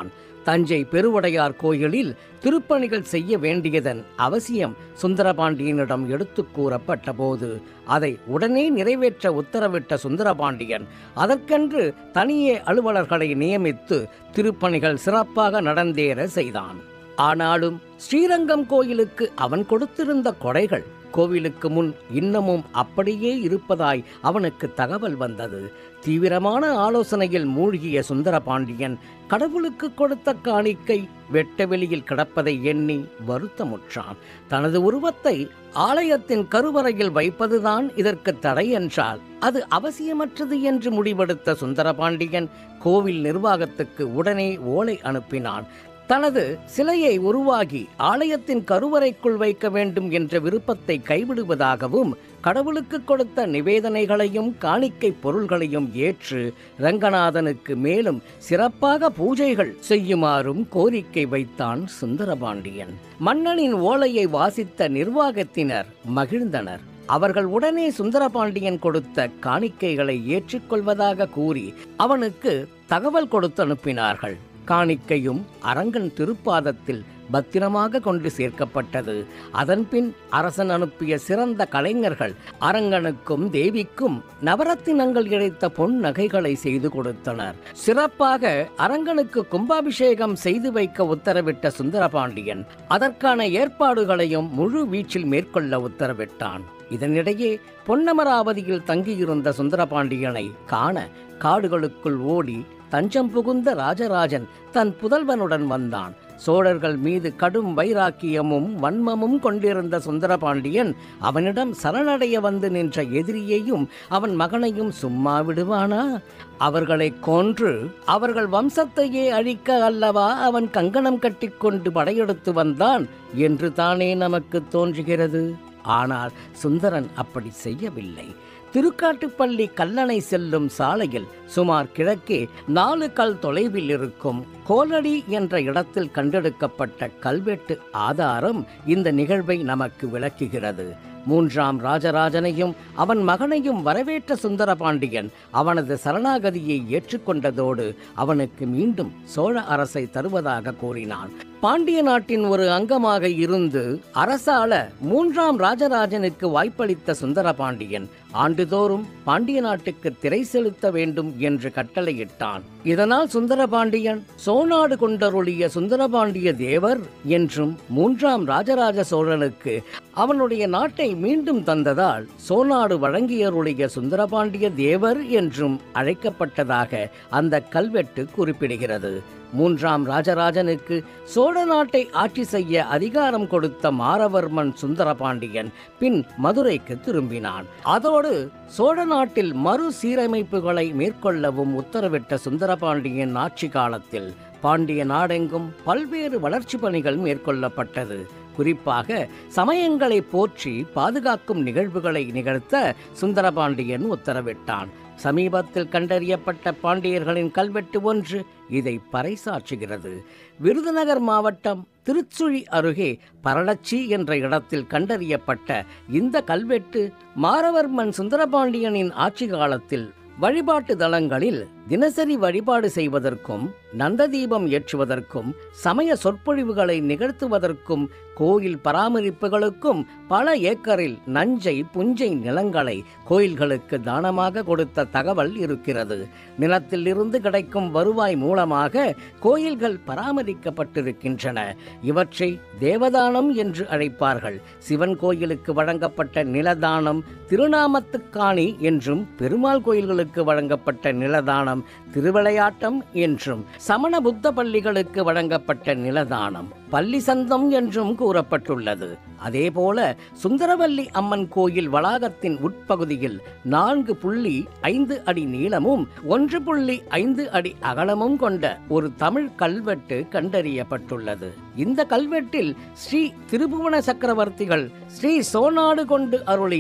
தஞ்சை பெருவுடையார் கோயிலில் திருப்பணிகள் செய்ய வேண்டியதன் அவசியம் சுந்தரபாண்டியனிடம் எடுத்துக் கூறப்பட்ட போது அதை உடனே நிறைவேற்ற உத்தரவிட்ட சுந்தரபாண்டியன் அதற்கென்று தனியே அலுவலர்களை நியமித்து திருப்பணிகள் சிறப்பாக நடந்தேற செய்தான் ஆனாலும் ஸ்ரீரங்கம் கோயிலுக்கு அவன் கொடுத்திருந்த கொடைகள் கோவிலுக்கு முன் இன்னமும் அப்படியே இருப்பதாய் அவனுக்கு தகவல் வந்தது தீவிரமான ஆலோசனையில் மூழ்கிய சுந்தரபாண்டியன் கடவுளுக்கு கொடுத்த காணிக்கை வெட்ட வெளியில் கிடப்பதை எண்ணி வருத்தமுற்றான் தனது உருவத்தை ஆலயத்தின் கருவறையில் வைப்பதுதான் இதற்கு தடை என்றால் அது அவசியமற்றது என்று முடிவெடுத்த சுந்தரபாண்டியன் கோவில் நிர்வாகத்துக்கு உடனே ஓலை அனுப்பினான் தனது சிலையை உருவாகி ஆலயத்தின் கருவறைக்குள் வைக்க வேண்டும் என்ற விருப்பத்தை கைவிடுவதாகவும் கடவுளுக்கு கொடுத்த நிவேதனைகளையும் காணிக்கை பொருள்களையும் ஏற்று ரங்கநாதனுக்கு மேலும் சிறப்பாக பூஜைகள் செய்யுமாறும் கோரிக்கை வைத்தான் சுந்தரபாண்டியன் மன்னனின் ஓலையை வாசித்த நிர்வாகத்தினர் மகிழ்ந்தனர் அவர்கள் உடனே சுந்தரபாண்டியன் கொடுத்த காணிக்கைகளை ஏற்றுக்கொள்வதாக கூறி அவனுக்கு தகவல் கொடுத்து அனுப்பினார்கள் காணிக்கையும் அரங்கன் திருப்பாதத்தில் பத்திரமாக கொண்டு சேர்க்கப்பட்டது அதன்பின் அரசன் அனுப்பிய சிறந்த கலைஞர்கள் அரங்கனுக்கும் தேவிக்கும் நவரத்தினங்கள் இழைத்த பொன் நகைகளை செய்து கொடுத்தனர் சிறப்பாக அரங்கனுக்கு கும்பாபிஷேகம் செய்து வைக்க உத்தரவிட்ட சுந்தரபாண்டியன் அதற்கான ஏற்பாடுகளையும் முழு வீச்சில் மேற்கொள்ள உத்தரவிட்டான் இதனிடையே பொன்னமராவதியில் தங்கியிருந்த சுந்தரபாண்டியனை காண காடுகளுக்குள் ஓடி தஞ்சம் புகுந்த ராஜராஜன் தன் புதல்வனுடன் வந்தான் சோழர்கள் மீது கடும் வைராக்கியமும் வன்மமும் கொண்டிருந்த சுந்தரபாண்டியன் அவனிடம் சரணடைய வந்து நின்ற எதிரியையும் அவன் மகனையும் சும்மா விடுவானா அவர்களை கொன்று அவர்கள் வம்சத்தையே அழிக்க அல்லவா அவன் கங்கணம் கட்டிக்கொண்டு படையெடுத்து வந்தான் என்று தானே நமக்கு தோன்றுகிறது ஆனால் சுந்தரன் அப்படி செய்யவில்லை திருக்காட்டுப்பள்ளி கல்லணை செல்லும் சாலையில் சுமார் கிழக்கே நாலு கல் தொலைவில் இருக்கும் கோலடி என்ற இடத்தில் கண்டெடுக்கப்பட்ட கல்வெட்டு ஆதாரம் இந்த நிகழ்வை நமக்கு விளக்குகிறது மூன்றாம் ராஜராஜனையும் அவன் மகனையும் வரவேற்ற சுந்தரபாண்டியன் அவனது சரணாகதியை ஏற்றுக்கொண்டதோடு அவனுக்கு மீண்டும் சோழ அரசை தருவதாக கூறினான் பாண்டிய நாட்டின் ஒரு அங்கமாக இருந்து அரசாள மூன்றாம் ராஜராஜனுக்கு வாய்ப்பளித்த சுந்தரபாண்டியன் ஆண்டுதோறும் பாண்டிய நாட்டுக்கு திரை செலுத்த வேண்டும் என்று கட்டளையிட்டான் இதனால் சுந்தரபாண்டியன் சோநாடு கொண்டருளிய சுந்தரபாண்டிய தேவர் என்றும் மூன்றாம் ராஜராஜ சோழனுக்கு அவனுடைய நாட்டை மீண்டும் தந்ததால் சோநாடு வழங்கியருடைய சுந்தரபாண்டிய தேவர் என்றும் அழைக்கப்பட்டதாக அந்த கல்வெட்டு குறிப்பிடுகிறது மூன்றாம் ராஜராஜனுக்கு சோழ நாட்டை ஆட்சி செய்ய அதிகாரம் கொடுத்த மாரவர்மன் சுந்தரபாண்டியன் பின் மதுரைக்கு திரும்பினான் அதோடு சோழ நாட்டில் மறுசீரமைப்புகளை மேற்கொள்ளவும் உத்தரவிட்ட சுந்தரபாண்டியன் ஆட்சி காலத்தில் பாண்டிய நாடெங்கும் பல்வேறு வளர்ச்சி பணிகள் மேற்கொள்ளப்பட்டது குறிப்பாக சமயங்களை போற்றி பாதுகாக்கும் நிகழ்வுகளை நிகழ்த்த சுந்தரபாண்டியன் உத்தரவிட்டான் சமீபத்தில் கண்டறியப்பட்ட பாண்டியர்களின் கல்வெட்டு ஒன்று இதை பறைசாற்றுகிறது விருதுநகர் மாவட்டம் திருச்சுழி அருகே பரளச்சி என்ற இடத்தில் கண்டறியப்பட்ட இந்த கல்வெட்டு மாரவர்மன் சுந்தரபாண்டியனின் ஆட்சி காலத்தில் வழிபாட்டு தலங்களில் தினசரி வழிபாடு செய்வதற்கும் நந்ததீபம் ஏற்றுவதற்கும் சமய சொற்பொழிவுகளை நிகழ்த்துவதற்கும் கோயில் பராமரிப்புகளுக்கும் பல ஏக்கரில் நஞ்சை புஞ்சை நிலங்களை கோயில்களுக்கு தானமாக கொடுத்த தகவல் இருக்கிறது நிலத்தில் இருந்து கிடைக்கும் வருவாய் மூலமாக கோயில்கள் பராமரிக்கப்பட்டிருக்கின்றன இவற்றை தேவதானம் என்று அழைப்பார்கள் சிவன் கோயிலுக்கு வழங்கப்பட்ட நிலதானம் திருநாமத்துக்காணி என்றும் பெருமாள் கோயில்களுக்கு வழங்கப்பட்ட நிலதானம் திருவிளையாட்டம் என்றும் சமண புத்த பள்ளிகளுக்கு வழங்கப்பட்ட நிலதானம் பள்ளி சந்தம் என்றும் கூறப்பட்டுள்ளது அதேபோல சுந்தரவல்லி அம்மன் கோயில் வளாகத்தின் உட்பகுதியில் நான்கு புள்ளி ஐந்து அடி நீளமும் ஒன்று புள்ளி ஐந்து அடி அகலமும் கொண்ட ஒரு தமிழ் கல்வெட்டு கண்டறியப்பட்டுள்ளது இந்த கல்வெட்டில் ஸ்ரீ திருபுவன சக்கரவர்த்திகள் ஸ்ரீ சோனாடு கொண்டு அருளிய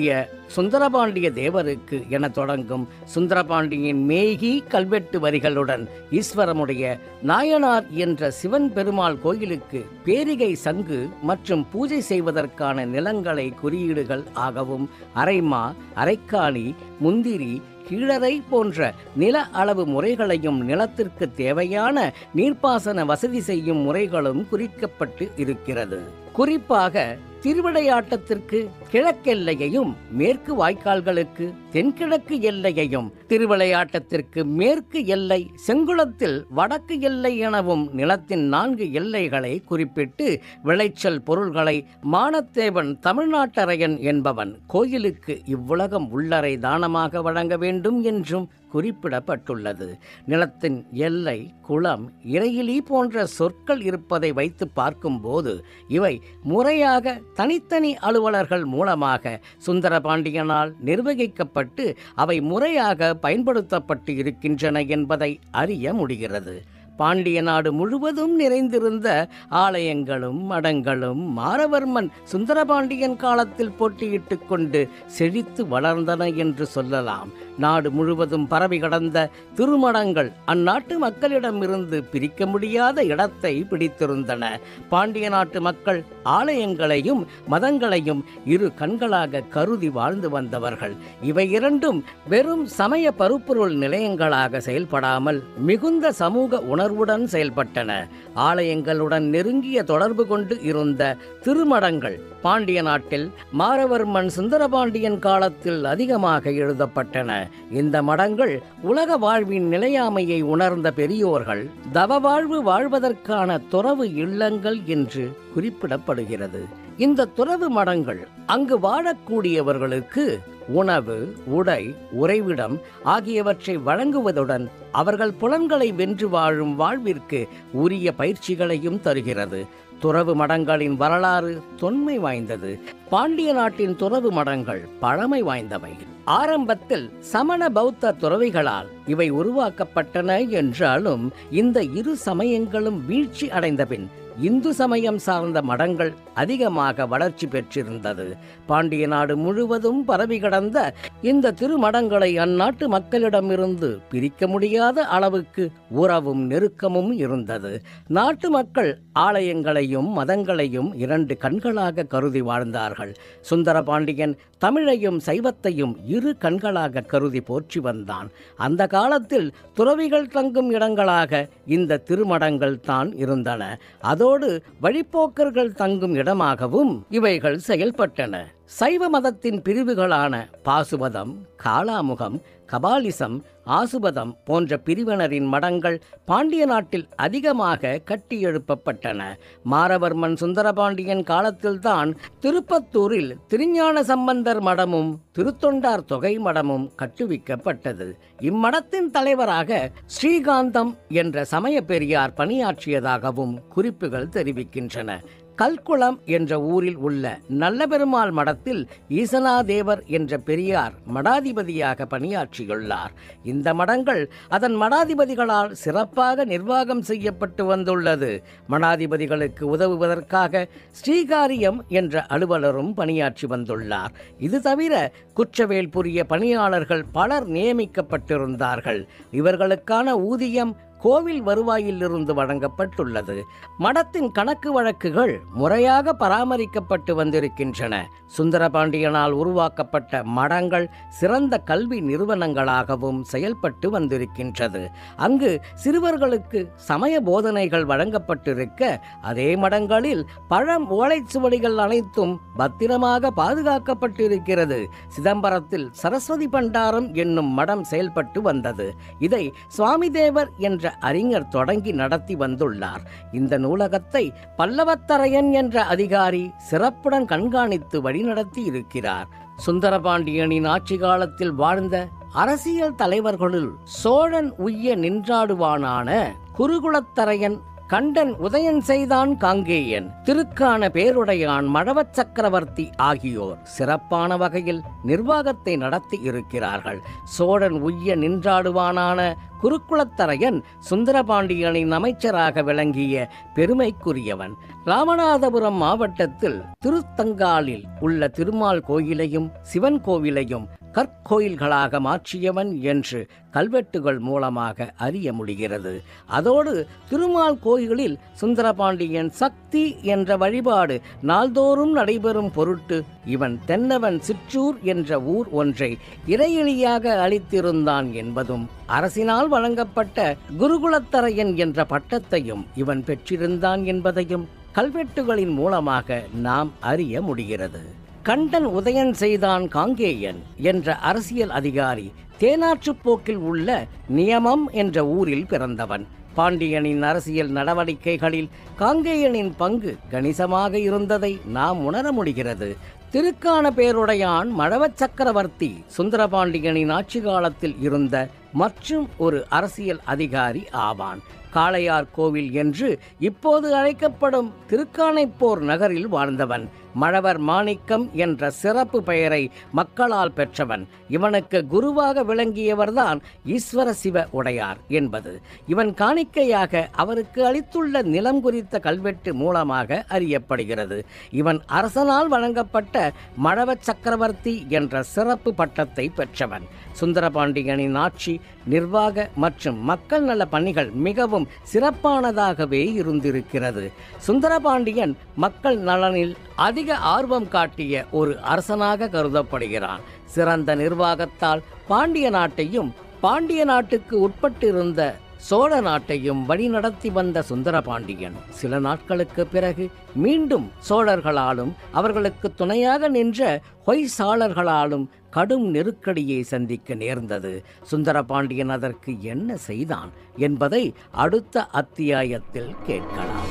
சுந்தரபாண்டிய தேவருக்கு என தொடங்கும் சுந்தரபாண்டியின் மேகி கல்வெட்டு வரிகளுடன் ஈஸ்வரமுடைய நாயனார் என்ற சிவன் பெருமாள் கோயிலுக்கு பேரிகை சங்கு மற்றும் பூஜை செய்வதற்கான நிலங்களை குறியீடுகள் ஆகவும் அரைமா அரைக்காணி முந்திரி கீழறை போன்ற நில அளவு முறைகளையும் நிலத்திற்கு தேவையான நீர்ப்பாசன வசதி செய்யும் முறைகளும் குறிக்கப்பட்டு இருக்கிறது குறிப்பாக திருவிளையாட்டத்திற்கு கிழக்கெல்லையையும் மேற்கு வாய்க்கால்களுக்கு தென்கிழக்கு எல்லையையும் திருவிளையாட்டத்திற்கு மேற்கு எல்லை செங்குளத்தில் வடக்கு எல்லை எனவும் நிலத்தின் நான்கு எல்லைகளை குறிப்பிட்டு விளைச்சல் பொருள்களை மானத்தேவன் தமிழ்நாட்டரையன் என்பவன் கோயிலுக்கு இவ்வுலகம் உள்ளறை தானமாக வழங்க வேண்டும் என்றும் குறிப்பிடப்பட்டுள்ளது நிலத்தின் எல்லை குளம் இறையிலி போன்ற சொற்கள் இருப்பதை வைத்து பார்க்கும்போது இவை முறையாக தனித்தனி அலுவலர்கள் மூலமாக சுந்தரபாண்டியனால் நிர்வகிக்கப்பட்டு அவை முறையாக பயன்படுத்தப்பட்டு இருக்கின்றன என்பதை அறிய முடிகிறது பாண்டிய நாடு முழுவதும் நிறைந்திருந்த ஆலயங்களும் மடங்களும் மாரவர்மன் சுந்தரபாண்டியன் காலத்தில் போட்டியிட்டுக் கொண்டு செழித்து வளர்ந்தன என்று சொல்லலாம் நாடு முழுவதும் பரவி கடந்த திருமணங்கள் அந்நாட்டு மக்களிடமிருந்து பிரிக்க முடியாத இடத்தை பிடித்திருந்தன பாண்டிய நாட்டு மக்கள் ஆலயங்களையும் மதங்களையும் இரு கண்களாக கருதி வாழ்ந்து வந்தவர்கள் இவை இரண்டும் வெறும் சமய பருப்பொருள் நிலையங்களாக செயல்படாமல் மிகுந்த சமூக உணர்வுடன் செயல்பட்டன ஆலயங்களுடன் நெருங்கிய தொடர்பு கொண்டு இருந்த திருமடங்கள் பாண்டிய நாட்டில் மாரவர்மன் சுந்தரபாண்டியன் காலத்தில் அதிகமாக எழுதப்பட்டன இந்த மடங்கள் உலக வாழ்வின் நிலையாமையை உணர்ந்த பெரியோர்கள் தவ வாழ்வு வாழ்வதற்கான துறவு இல்லங்கள் என்று குறிப்பிடப்படுகிறது இந்த துறவு மடங்கள் அங்கு வாழக்கூடியவர்களுக்கு உணவு உடை உறைவிடம் ஆகியவற்றை வழங்குவதுடன் அவர்கள் புலன்களை வென்று வாழும் வாழ்விற்கு உரிய பயிற்சிகளையும் தருகிறது துறவு மடங்களின் வரலாறு தொன்மை வாய்ந்தது பாண்டிய நாட்டின் துறவு மடங்கள் பழமை வாய்ந்தவை ஆரம்பத்தில் சமண பௌத்த துறவிகளால் இவை உருவாக்கப்பட்டன என்றாலும் இந்த இரு சமயங்களும் வீழ்ச்சி அடைந்தபின் இந்து சமயம் சார்ந்த மடங்கள் அதிகமாக வளர்ச்சி பெற்றிருந்தது பாண்டிய நாடு முழுவதும் பரவி கடந்த இந்த திருமடங்களை அந்நாட்டு மக்களிடமிருந்து பிரிக்க முடியாத அளவுக்கு உறவும் நெருக்கமும் இருந்தது நாட்டு மக்கள் ஆலயங்களையும் மதங்களையும் இரண்டு கண்களாக கருதி வாழ்ந்தார்கள் சுந்தரபாண்டியன் தமிழையும் சைவத்தையும் இரு கண்களாக கருதி போற்றி வந்தான் அந்த காலத்தில் துறவிகள் தங்கும் இடங்களாக இந்த திருமடங்கள் தான் இருந்தன அதோடு வழிப்போக்கர்கள் தங்கும் இடமாகவும் இவைகள் செயல்பட்டன சைவ மதத்தின் பிரிவுகளான பாசுபதம் காளாமுகம் கபாலிசம் ஆசுபதம் போன்ற பிரிவினரின் மடங்கள் பாண்டிய நாட்டில் அதிகமாக கட்டி எழுப்பப்பட்டன மாரவர்மன் சுந்தரபாண்டியன் காலத்தில்தான் திருப்பத்தூரில் திருஞான சம்பந்தர் மடமும் திருத்தொண்டார் தொகை மடமும் கட்டுவிக்கப்பட்டது இம்மடத்தின் தலைவராக ஸ்ரீகாந்தம் என்ற சமய பெரியார் பணியாற்றியதாகவும் குறிப்புகள் தெரிவிக்கின்றன கல்குளம் என்ற ஊரில் உள்ள நல்லபெருமாள் மடத்தில் ஈசனாதேவர் என்ற பெரியார் மடாதிபதியாக பணியாற்றியுள்ளார் இந்த மடங்கள் அதன் மடாதிபதிகளால் சிறப்பாக நிர்வாகம் செய்யப்பட்டு வந்துள்ளது மடாதிபதிகளுக்கு உதவுவதற்காக ஸ்ரீகாரியம் என்ற அலுவலரும் பணியாற்றி வந்துள்ளார் இது தவிர குற்றவேல் புரிய பணியாளர்கள் பலர் நியமிக்கப்பட்டிருந்தார்கள் இவர்களுக்கான ஊதியம் கோவில் வருவாயிலிருந்து வழங்கப்பட்டுள்ளது மடத்தின் கணக்கு வழக்குகள் முறையாக பராமரிக்கப்பட்டு வந்திருக்கின்றன சுந்தரபாண்டியனால் உருவாக்கப்பட்ட மடங்கள் சிறந்த கல்வி நிறுவனங்களாகவும் செயல்பட்டு வந்திருக்கின்றது அங்கு சிறுவர்களுக்கு சமய போதனைகள் வழங்கப்பட்டிருக்க அதே மடங்களில் பழம் ஓலைச்சுவடிகள் அனைத்தும் பத்திரமாக பாதுகாக்கப்பட்டிருக்கிறது சிதம்பரத்தில் சரஸ்வதி பண்டாரம் என்னும் மடம் செயல்பட்டு வந்தது இதை சுவாமிதேவர் என்ற அறிஞர் தொடங்கி நடத்தி வந்துள்ளார் இந்த நூலகத்தை பல்லவத்தரையன் என்ற அதிகாரி சிறப்புடன் கண்காணித்து வழிநடத்தி இருக்கிறார் சுந்தரபாண்டியனின் ஆட்சி காலத்தில் வாழ்ந்த அரசியல் தலைவர்களுள் சோழன் உய்ய நின்றாடுவானான குருகுலத்தரையன் கண்டன் உதயன் செய்தான் காங்கேயன் திருக்கான பேருடையான் மழவச் சக்கரவர்த்தி ஆகியோர் சிறப்பான வகையில் நிர்வாகத்தை நடத்தி இருக்கிறார்கள் சோழன் உய்ய நின்றாடுவானான குருக்குளத்தரையன் சுந்தரபாண்டியனின் அமைச்சராக விளங்கிய பெருமைக்குரியவன் ராமநாதபுரம் மாவட்டத்தில் திருத்தங்காலில் உள்ள திருமால் கோயிலையும் சிவன் கோவிலையும் கற்கோயில்களாக மாற்றியவன் என்று கல்வெட்டுகள் மூலமாக அறிய முடிகிறது அதோடு திருமால் கோயிலில் சுந்தரபாண்டியன் சக்தி என்ற வழிபாடு நாள்தோறும் நடைபெறும் பொருட்டு இவன் தென்னவன் சிற்றூர் என்ற ஊர் ஒன்றை இறையெளியாக அளித்திருந்தான் என்பதும் அரசினால் வழங்கப்பட்ட குருகுலத்தரையன் என்ற பட்டத்தையும் இவன் பெற்றிருந்தான் என்பதையும் கல்வெட்டுகளின் மூலமாக நாம் அறிய முடிகிறது கண்டன் உதயன் செய்தான் காங்கேயன் என்ற அரசியல் அதிகாரி தேனாற்றுப்போக்கில் உள்ள நியமம் என்ற ஊரில் பிறந்தவன் பாண்டியனின் அரசியல் நடவடிக்கைகளில் காங்கேயனின் பங்கு கணிசமாக இருந்ததை நாம் உணர முடிகிறது திருக்கான பேருடையான் மழவச் சக்கரவர்த்தி சுந்தரபாண்டியனின் ஆட்சி காலத்தில் இருந்த மற்றும் ஒரு அரசியல் அதிகாரி ஆவான் காளையார் கோவில் என்று இப்போது அழைக்கப்படும் திருக்கானைப்போர் நகரில் வாழ்ந்தவன் மழவர் மாணிக்கம் என்ற சிறப்பு பெயரை மக்களால் பெற்றவன் இவனுக்கு குருவாக விளங்கியவர்தான் ஈஸ்வர சிவ உடையார் என்பது இவன் காணிக்கையாக அவருக்கு அளித்துள்ள நிலம் குறித்த கல்வெட்டு மூலமாக அறியப்படுகிறது இவன் அரசனால் வழங்கப்பட்ட மழவச் சக்கரவர்த்தி என்ற சிறப்பு பட்டத்தை பெற்றவன் சுந்தரபாண்டியனின் ஆட்சி நிர்வாக மற்றும் மக்கள் நல பணிகள் மிகவும் சிறப்பானதாகவே இருந்திருக்கிறது சுந்தரபாண்டியன் மக்கள் நலனில் அதிக ஆர்வம் காட்டிய ஒரு அரசனாக கருதப்படுகிறான் சிறந்த நிர்வாகத்தால் பாண்டிய நாட்டையும் பாண்டிய நாட்டுக்கு உட்பட்டிருந்த சோழ நாட்டையும் வழிநடத்தி வந்த சுந்தரபாண்டியன் சில நாட்களுக்கு பிறகு மீண்டும் சோழர்களாலும் அவர்களுக்கு துணையாக நின்ற ஹொய்சாளர்களாலும் கடும் நெருக்கடியை சந்திக்க நேர்ந்தது சுந்தரபாண்டியன் அதற்கு என்ன செய்தான் என்பதை அடுத்த அத்தியாயத்தில் கேட்கலாம்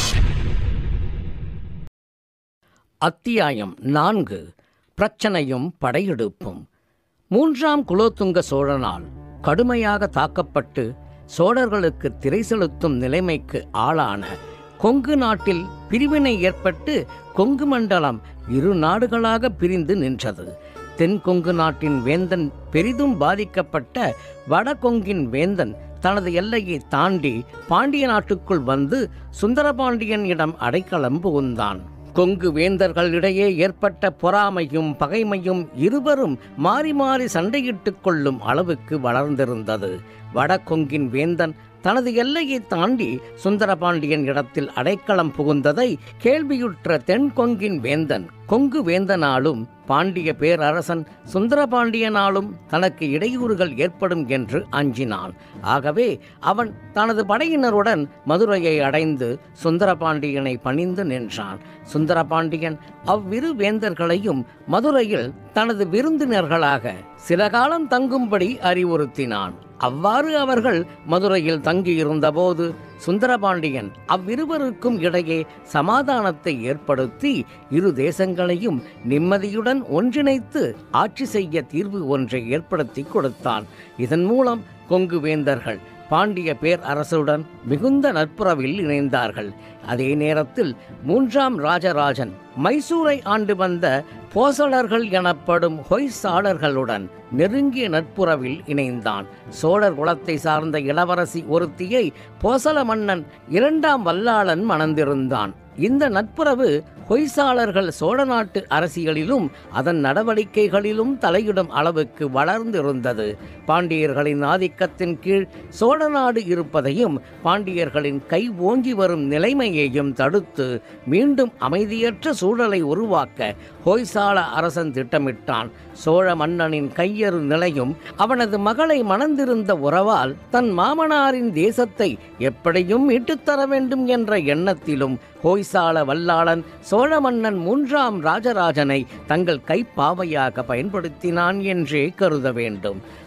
அத்தியாயம் நான்கு பிரச்சனையும் படையெடுப்பும் மூன்றாம் குலோத்துங்க சோழனால் கடுமையாக தாக்கப்பட்டு சோழர்களுக்கு திரை செலுத்தும் நிலைமைக்கு ஆளான கொங்கு நாட்டில் பிரிவினை ஏற்பட்டு கொங்கு மண்டலம் இரு நாடுகளாக பிரிந்து நின்றது தென் கொங்கு நாட்டின் வேந்தன் பெரிதும் பாதிக்கப்பட்ட வடகொங்கின் வேந்தன் தனது எல்லையை தாண்டி பாண்டிய நாட்டுக்குள் வந்து சுந்தரபாண்டியன் இடம் அடைக்கலம் புகுந்தான் கொங்கு வேந்தர்களிடையே ஏற்பட்ட பொறாமையும் பகைமையும் இருவரும் மாறி மாறி சண்டையிட்டுக் கொள்ளும் அளவுக்கு வளர்ந்திருந்தது வடகொங்கின் வேந்தன் தனது எல்லையை தாண்டி சுந்தரபாண்டியன் இடத்தில் அடைக்கலம் புகுந்ததை கேள்வியுற்ற தென்கொங்கின் வேந்தன் கொங்கு வேந்தனாலும் பாண்டிய பேரரசன் சுந்தரபாண்டியனாலும் தனக்கு இடையூறுகள் ஏற்படும் என்று அஞ்சினான் ஆகவே அவன் தனது படையினருடன் மதுரையை அடைந்து சுந்தரபாண்டியனை பணிந்து நின்றான் சுந்தரபாண்டியன் அவ்விரு வேந்தர்களையும் மதுரையில் தனது விருந்தினர்களாக சில காலம் தங்கும்படி அறிவுறுத்தினான் அவ்வாறு அவர்கள் மதுரையில் தங்கியிருந்தபோது சுந்தரபாண்டியன் அவ்விருவருக்கும் இடையே சமாதானத்தை ஏற்படுத்தி இரு தேசங்களையும் நிம்மதியுடன் ஒன்றிணைத்து ஆட்சி செய்ய தீர்வு ஒன்றை ஏற்படுத்தி கொடுத்தான் இதன் மூலம் கொங்கு வேந்தர்கள் பாண்டிய பேர் அரசுடன் மிகுந்த நட்புறவில் இணைந்தார்கள் அதே நேரத்தில் மூன்றாம் ராஜராஜன் மைசூரை ஆண்டு வந்த போசளர்கள் எனப்படும் ஹொய்சாளர்களுடன் நெருங்கிய நட்புறவில் இணைந்தான் சோழர் குலத்தை சார்ந்த இளவரசி ஒருத்தியை போசள மன்னன் இரண்டாம் வல்லாளன் மணந்திருந்தான் இந்த நட்புறவு ஹொய்சாளர்கள் சோழ நாட்டு அரசியலிலும் அதன் நடவடிக்கைகளிலும் தலையிடும் அளவுக்கு வளர்ந்திருந்தது பாண்டியர்களின் ஆதிக்கத்தின் கீழ் சோழ நாடு இருப்பதையும் பாண்டியர்களின் கை ஓங்கி வரும் நிலைமையையும் தடுத்து மீண்டும் அமைதியற்ற சூழலை உருவாக்க ஹொய்சால அரசன் திட்டமிட்டான் சோழ மன்னனின் கையறு நிலையும் அவனது மகளை மணந்திருந்த உறவால் தன் மாமனாரின் தேசத்தை எப்படியும் மீட்டுத்தர வேண்டும் என்ற எண்ணத்திலும் ஹோய்சால வல்லாளன் சோழ மன்னன் மூன்றாம் ராஜராஜனை தங்கள் கைப்பாவையாக பயன்படுத்தினான் என்றே கருத வேண்டும்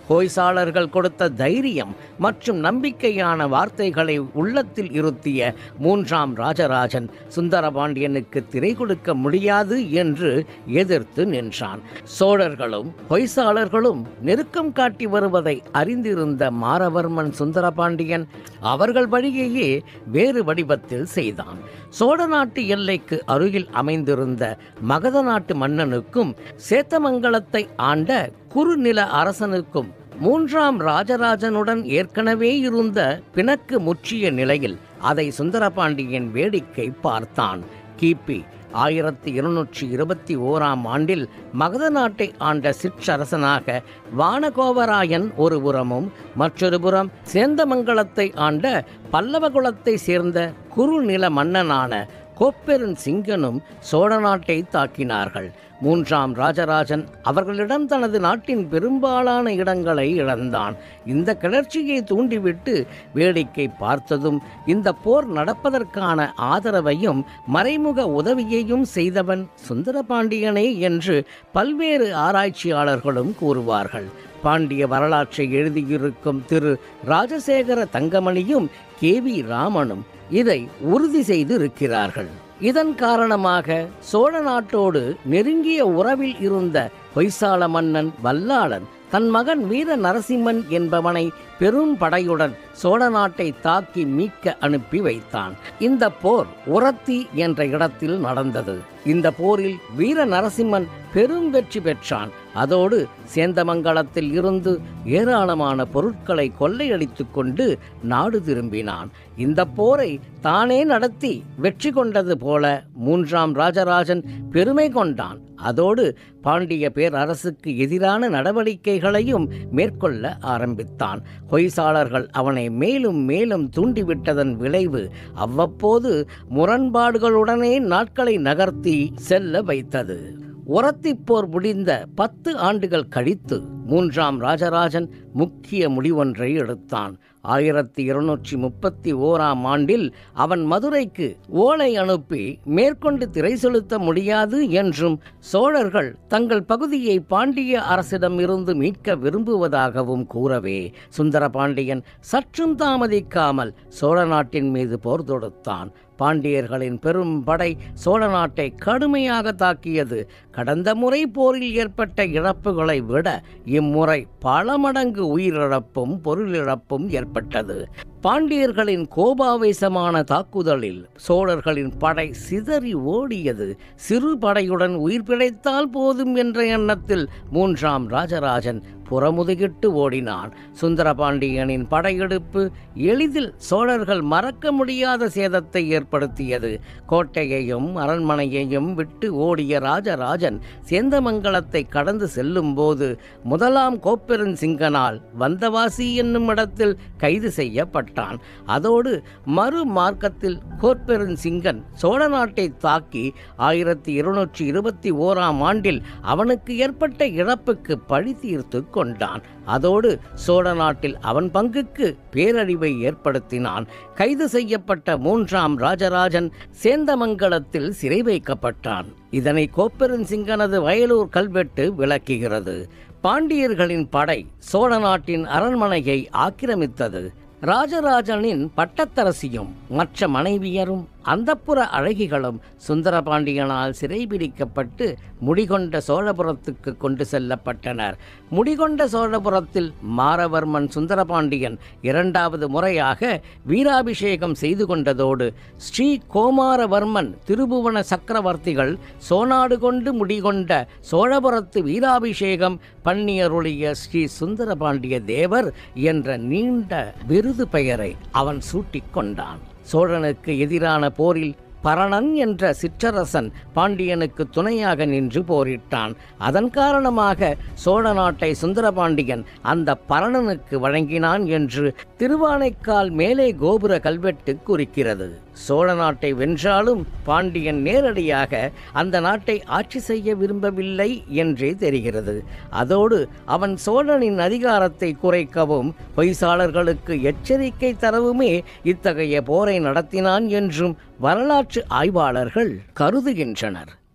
ஹோய்சாளர்கள் கொடுத்த தைரியம் மற்றும் நம்பிக்கையான வார்த்தைகளை உள்ளத்தில் இருத்திய மூன்றாம் ராஜராஜன் சுந்தரபாண்டியனுக்கு திரை கொடுக்க முடியாது என்று எதிர்த்து நின்றான் சோழர்களும் ஹொய்சாளர்களும் நெருக்கம் காட்டி வருவதை அறிந்திருந்த மாரவர்மன் சுந்தரபாண்டியன் அவர்கள் வழியையே வேறு வடிவத்தில் செய்தான் சோழ நாட்டு எல்லைக்கு அருகில் அமைந்திருந்த மகத நாட்டு மன்னனுக்கும் சேத்தமங்கலத்தை ஆண்ட குறுநில அரசனுக்கும் மூன்றாம் ராஜராஜனுடன் ஏற்கனவே இருந்த பிணக்கு முற்றிய நிலையில் அதை சுந்தரபாண்டியன் வேடிக்கை பார்த்தான் கிபி ஆயிரத்தி இருநூற்றி இருபத்தி ஓராம் ஆண்டில் மகத நாட்டை ஆண்ட சிற்றரசனாக வானகோவராயன் ஒரு புறமும் மற்றொரு புறம் சேந்தமங்கலத்தை ஆண்ட பல்லவகுலத்தை சேர்ந்த குறுநில மன்னனான கோப்பெருன் சிங்கனும் சோழ நாட்டை தாக்கினார்கள் மூன்றாம் ராஜராஜன் அவர்களிடம் தனது நாட்டின் பெரும்பாலான இடங்களை இழந்தான் இந்த கிளர்ச்சியை தூண்டிவிட்டு வேடிக்கை பார்த்ததும் இந்த போர் நடப்பதற்கான ஆதரவையும் மறைமுக உதவியையும் செய்தவன் சுந்தரபாண்டியனே என்று பல்வேறு ஆராய்ச்சியாளர்களும் கூறுவார்கள் பாண்டிய வரலாற்றை எழுதியிருக்கும் திரு ராஜசேகர தங்கமணியும் கே வி ராமனும் இதை உறுதி செய்து இருக்கிறார்கள் இதன் காரணமாக சோழ நாட்டோடு நெருங்கிய உறவில் இருந்த பொய்சால மன்னன் வல்லாளன் தன் மகன் வீர நரசிம்மன் என்பவனை பெரும் படையுடன் சோழ நாட்டை தாக்கி மீட்க அனுப்பி வைத்தான் இந்த போர் உரத்தி என்ற இடத்தில் நடந்தது இந்த போரில் வீர நரசிம்மன் பெரும் வெற்றி பெற்றான் அதோடு சேந்தமங்கலத்தில் இருந்து ஏராளமான பொருட்களை கொள்ளையடித்துக் கொண்டு நாடு திரும்பினான் இந்த போரை தானே நடத்தி வெற்றி கொண்டது போல மூன்றாம் ராஜராஜன் பெருமை கொண்டான் அதோடு பாண்டிய பேரரசுக்கு எதிரான நடவடிக்கைகளையும் மேற்கொள்ள ஆரம்பித்தான் ஹொய்சாளர்கள் அவனை மேலும் மேலும் தூண்டிவிட்டதன் விளைவு அவ்வப்போது முரண்பாடுகளுடனே நாட்களை நகர்த்தி செல்ல வைத்தது உரத்திப் போர் முடிந்த பத்து ஆண்டுகள் கழித்து மூன்றாம் ராஜராஜன் முக்கிய முடிவொன்றை எடுத்தான் ஆயிரத்தி இருநூற்றி முப்பத்தி ஓராம் ஆண்டில் அவன் மதுரைக்கு ஓலை அனுப்பி மேற்கொண்டு திரை செலுத்த முடியாது என்றும் சோழர்கள் தங்கள் பகுதியை பாண்டிய அரசிடம் இருந்து மீட்க விரும்புவதாகவும் கூறவே சுந்தரபாண்டியன் சற்றும் தாமதிக்காமல் சோழ நாட்டின் மீது போர் தொடுத்தான் பாண்டியர்களின் பெரும் படை சோழ நாட்டை கடுமையாக தாக்கியது கடந்த முறை போரில் ஏற்பட்ட இழப்புகளை விட இம்முறை பல மடங்கு உயிரிழப்பும் பொருளிழப்பும் ஏற்பட்டது பாண்டியர்களின் கோபாவேசமான தாக்குதலில் சோழர்களின் படை சிதறி ஓடியது சிறு படையுடன் உயிர் பிழைத்தால் போதும் என்ற எண்ணத்தில் மூன்றாம் ராஜராஜன் புறமுதுகிட்டு ஓடினான் சுந்தரபாண்டியனின் படையெடுப்பு எளிதில் சோழர்கள் மறக்க முடியாத சேதத்தை ஏற்படுத்தியது கோட்டையையும் அரண்மனையையும் விட்டு ஓடிய ராஜராஜன் சேந்தமங்கலத்தை கடந்து செல்லும்போது முதலாம் கோப்பெருன் சிங்கனால் வந்தவாசி என்னும் இடத்தில் கைது செய்யப்பட்டான் அதோடு மறு மார்க்கத்தில் கோப்பெருன் சிங்கன் சோழ நாட்டை தாக்கி ஆயிரத்தி இருநூற்றி இருபத்தி ஓராம் ஆண்டில் அவனுக்கு ஏற்பட்ட இழப்புக்கு பழி தீர்த்து கொண்டான் அதோடு சோழ நாட்டில் அவன் பங்குக்கு பேரழிவை ஏற்படுத்தினான் கைது செய்யப்பட்ட மூன்றாம் ராஜராஜன் சேந்தமங்கலத்தில் சிறை வைக்கப்பட்டான் இதனை கோப்பெருன் சிங்கனது வயலூர் கல்வெட்டு விளக்குகிறது பாண்டியர்களின் படை சோழ நாட்டின் அரண்மனையை ஆக்கிரமித்தது ராஜராஜனின் பட்டத்தரசியும் மற்ற மனைவியரும் அந்தப்புற அழகிகளும் சுந்தரபாண்டியனால் சிறைபிடிக்கப்பட்டு முடிகொண்ட சோழபுரத்துக்கு கொண்டு செல்லப்பட்டனர் முடிகொண்ட சோழபுரத்தில் மாரவர்மன் சுந்தரபாண்டியன் இரண்டாவது முறையாக வீராபிஷேகம் செய்து கொண்டதோடு ஸ்ரீ கோமாரவர்மன் திருபுவன சக்கரவர்த்திகள் சோனாடு கொண்டு முடிகொண்ட சோழபுரத்து வீராபிஷேகம் பண்ணியருளிய ஸ்ரீ சுந்தரபாண்டிய தேவர் என்ற நீண்ட விருது பெயரை அவன் சூட்டிக் கொண்டான் சோழனுக்கு எதிரான போரில் பரணன் என்ற சிற்றரசன் பாண்டியனுக்கு துணையாக நின்று போரிட்டான் அதன் காரணமாக சோழ நாட்டை சுந்தரபாண்டியன் அந்த பரணனுக்கு வழங்கினான் என்று திருவானைக்கால் மேலே கோபுர கல்வெட்டு குறிக்கிறது சோழ நாட்டை வென்றாலும் பாண்டியன் நேரடியாக அந்த நாட்டை ஆட்சி செய்ய விரும்பவில்லை என்றே தெரிகிறது அதோடு அவன் சோழனின் அதிகாரத்தை குறைக்கவும் பொய்சாளர்களுக்கு எச்சரிக்கை தரவுமே இத்தகைய போரை நடத்தினான் என்றும் வரலாற்று ஆய்வாளர்கள் கருதுகின்றனர்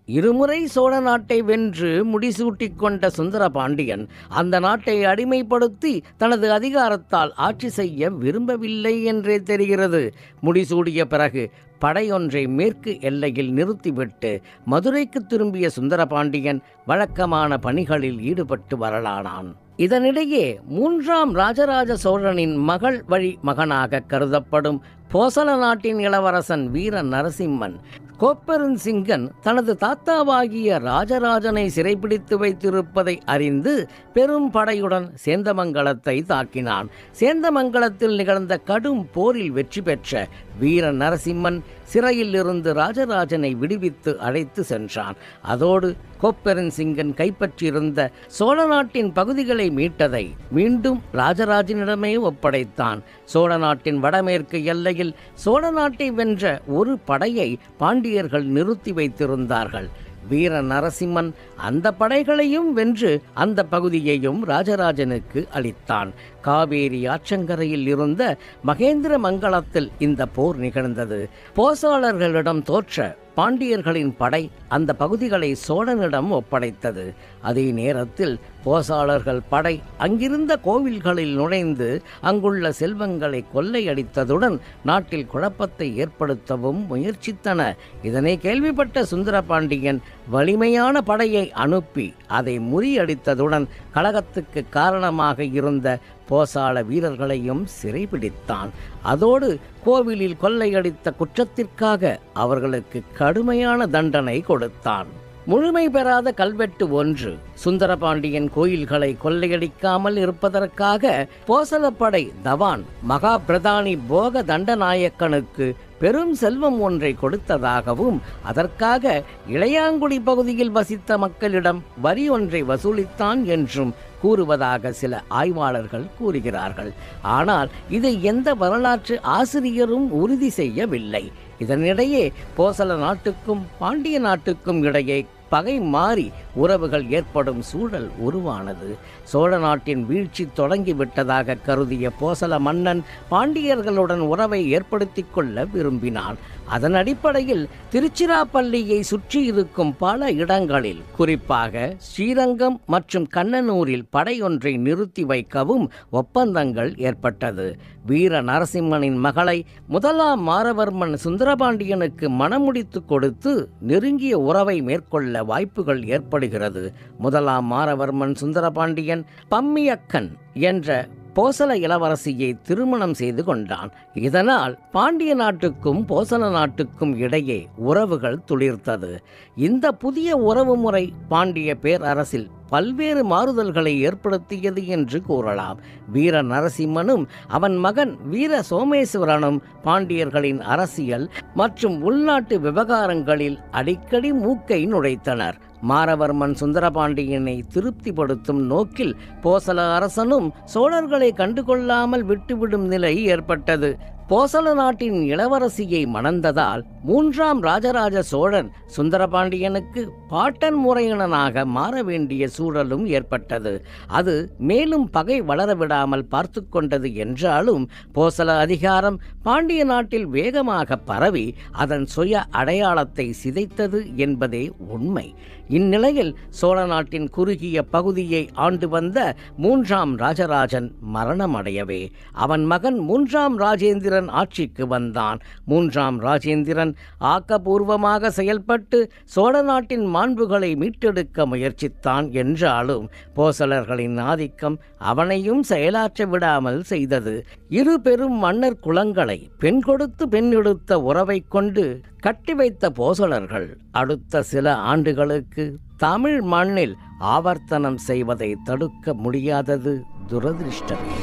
இருமுறை சோழ நாட்டை வென்று முடிசூட்டிக் கொண்ட சுந்தர பாண்டியன் அந்த நாட்டை அடிமைப்படுத்தி தனது அதிகாரத்தால் ஆட்சி செய்ய விரும்பவில்லை என்றே தெரிகிறது முடிசூடிய பிறகு படையொன்றை மேற்கு எல்லையில் நிறுத்திவிட்டு மதுரைக்கு திரும்பிய சுந்தரபாண்டியன் வழக்கமான பணிகளில் ஈடுபட்டு வரலானான் இதனிடையே மூன்றாம் ராஜராஜ சோழனின் மகள் வழி மகனாக கருதப்படும் போசல நாட்டின் இளவரசன் வீர நரசிம்மன் கோப்பெருஞ்சிங்கன் தனது தாத்தாவாகிய ராஜராஜனை சிறைப்பிடித்து வைத்திருப்பதை அறிந்து பெரும் படையுடன் சேந்தமங்கலத்தை தாக்கினான் சேந்தமங்கலத்தில் நிகழ்ந்த கடும் போரில் வெற்றி பெற்ற வீர நரசிம்மன் சிறையில் இருந்து ராஜராஜனை விடுவித்து அழைத்து சென்றான் அதோடு கோப்பெருஞ்சிங்கன் கைப்பற்றியிருந்த சோழ நாட்டின் பகுதிகளை மீட்டதை மீண்டும் ராஜராஜனிடமே ஒப்படைத்தான் சோழ நாட்டின் வடமேற்கு எல்லையில் சோழ நாட்டை வென்ற ஒரு படையை பாண்டியர்கள் நிறுத்தி வைத்திருந்தார்கள் வீர நரசிம்மன் அந்த படைகளையும் வென்று அந்த பகுதியையும் ராஜராஜனுக்கு அளித்தான் காவேரி ஆற்றங்கரையில் இருந்த மகேந்திர மங்கலத்தில் இந்த போர் நிகழ்ந்தது போசாளர்களிடம் தோற்ற பாண்டியர்களின் படை அந்த பகுதிகளை சோழனிடம் ஒப்படைத்தது அதே நேரத்தில் போசாளர்கள் படை அங்கிருந்த கோவில்களில் நுழைந்து அங்குள்ள செல்வங்களை கொள்ளையடித்ததுடன் நாட்டில் குழப்பத்தை ஏற்படுத்தவும் முயற்சித்தன இதனை கேள்விப்பட்ட சுந்தரபாண்டியன் வலிமையான படையை அனுப்பி அதை முறியடித்ததுடன் கழகத்துக்கு காரணமாக இருந்த போசாள வீரர்களையும் சிறைபிடித்தான் அதோடு கோவிலில் கொள்ளையடித்த குற்றத்திற்காக அவர்களுக்கு கடுமையான தண்டனை கொடுத்தான் முழுமை பெறாத கல்வெட்டு ஒன்று சுந்தரபாண்டியன் கோயில்களை கொள்ளையடிக்காமல் இருப்பதற்காக போசலப்படை தவான் மகா பிரதானி போக தண்டநாயக்கனுக்கு பெரும் செல்வம் ஒன்றை கொடுத்ததாகவும் அதற்காக இளையாங்குடி பகுதியில் வசித்த மக்களிடம் வரி ஒன்றை வசூலித்தான் என்றும் கூறுவதாக சில ஆய்வாளர்கள் கூறுகிறார்கள் ஆனால் இதை எந்த வரலாற்று ஆசிரியரும் உறுதி செய்யவில்லை இதனிடையே போசல நாட்டுக்கும் பாண்டிய நாட்டுக்கும் இடையே பகை மாறி உறவுகள் ஏற்படும் சூழல் உருவானது சோழ நாட்டின் வீழ்ச்சி தொடங்கிவிட்டதாக கருதிய போசல மன்னன் பாண்டியர்களுடன் உறவை ஏற்படுத்திக் கொள்ள விரும்பினான் அதன் அடிப்படையில் திருச்சிராப்பள்ளியை சுற்றி இருக்கும் பல இடங்களில் குறிப்பாக ஸ்ரீரங்கம் மற்றும் கண்ணனூரில் படையொன்றை நிறுத்தி வைக்கவும் ஒப்பந்தங்கள் ஏற்பட்டது வீர நரசிம்மனின் மகளை முதலாம் மாரவர்மன் சுந்தரபாண்டியனுக்கு மணமுடித்து கொடுத்து நெருங்கிய உறவை மேற்கொள்ள வாய்ப்புகள் ஏற்படுகிறது முதலாம் மாரவர்மன் சுந்தரபாண்டியன் பம்மியக்கன் என்ற போசல இளவரசியை திருமணம் செய்து கொண்டான் இதனால் பாண்டிய நாட்டுக்கும் போசல நாட்டுக்கும் இடையே உறவுகள் துளிர்த்தது இந்த புதிய உறவு முறை பாண்டிய பேரரசில் பல்வேறு மாறுதல்களை ஏற்படுத்தியது என்று கூறலாம் வீர நரசிம்மனும் அவன் மகன் வீர சோமேஸ்வரனும் பாண்டியர்களின் அரசியல் மற்றும் உள்நாட்டு விவகாரங்களில் அடிக்கடி மூக்கை நுழைத்தனர் மாரவர்மன் சுந்தரபாண்டியனை திருப்திப்படுத்தும் நோக்கில் போசல அரசனும் சோழர்களை கண்டுகொள்ளாமல் விட்டுவிடும் நிலை ஏற்பட்டது போசல நாட்டின் இளவரசியை மணந்ததால் மூன்றாம் ராஜராஜ சோழன் சுந்தரபாண்டியனுக்கு பாட்டன் முறையினனாக மாற வேண்டிய சூழலும் ஏற்பட்டது அது மேலும் பகை வளரவிடாமல் பார்த்து கொண்டது என்றாலும் போசல அதிகாரம் பாண்டிய நாட்டில் வேகமாக பரவி அதன் சுய அடையாளத்தை சிதைத்தது என்பதே உண்மை இந்நிலையில் சோழ நாட்டின் குறுகிய பகுதியை ஆண்டு வந்த மூன்றாம் ராஜராஜன் மரணமடையவே அவன் மகன் மூன்றாம் ராஜேந்திரன் ஆட்சிக்கு வந்தான் மூன்றாம் ராஜேந்திரன் ஆக்கபூர்வமாக செயல்பட்டு சோழ நாட்டின் மாண்புகளை மீட்டெடுக்க முயற்சித்தான் என்றாலும் போசலர்களின் ஆதிக்கம் அவனையும் செயலாற்ற விடாமல் செய்தது இரு பெரும் மன்னர் குலங்களை பெண் கொடுத்து பெண் எடுத்த உறவை கொண்டு கட்டி வைத்த போசலர்கள் அடுத்த சில ஆண்டுகளுக்கு தமிழ் மண்ணில் ஆவர்த்தனம் செய்வதை தடுக்க முடியாதது துரதிருஷ்டமே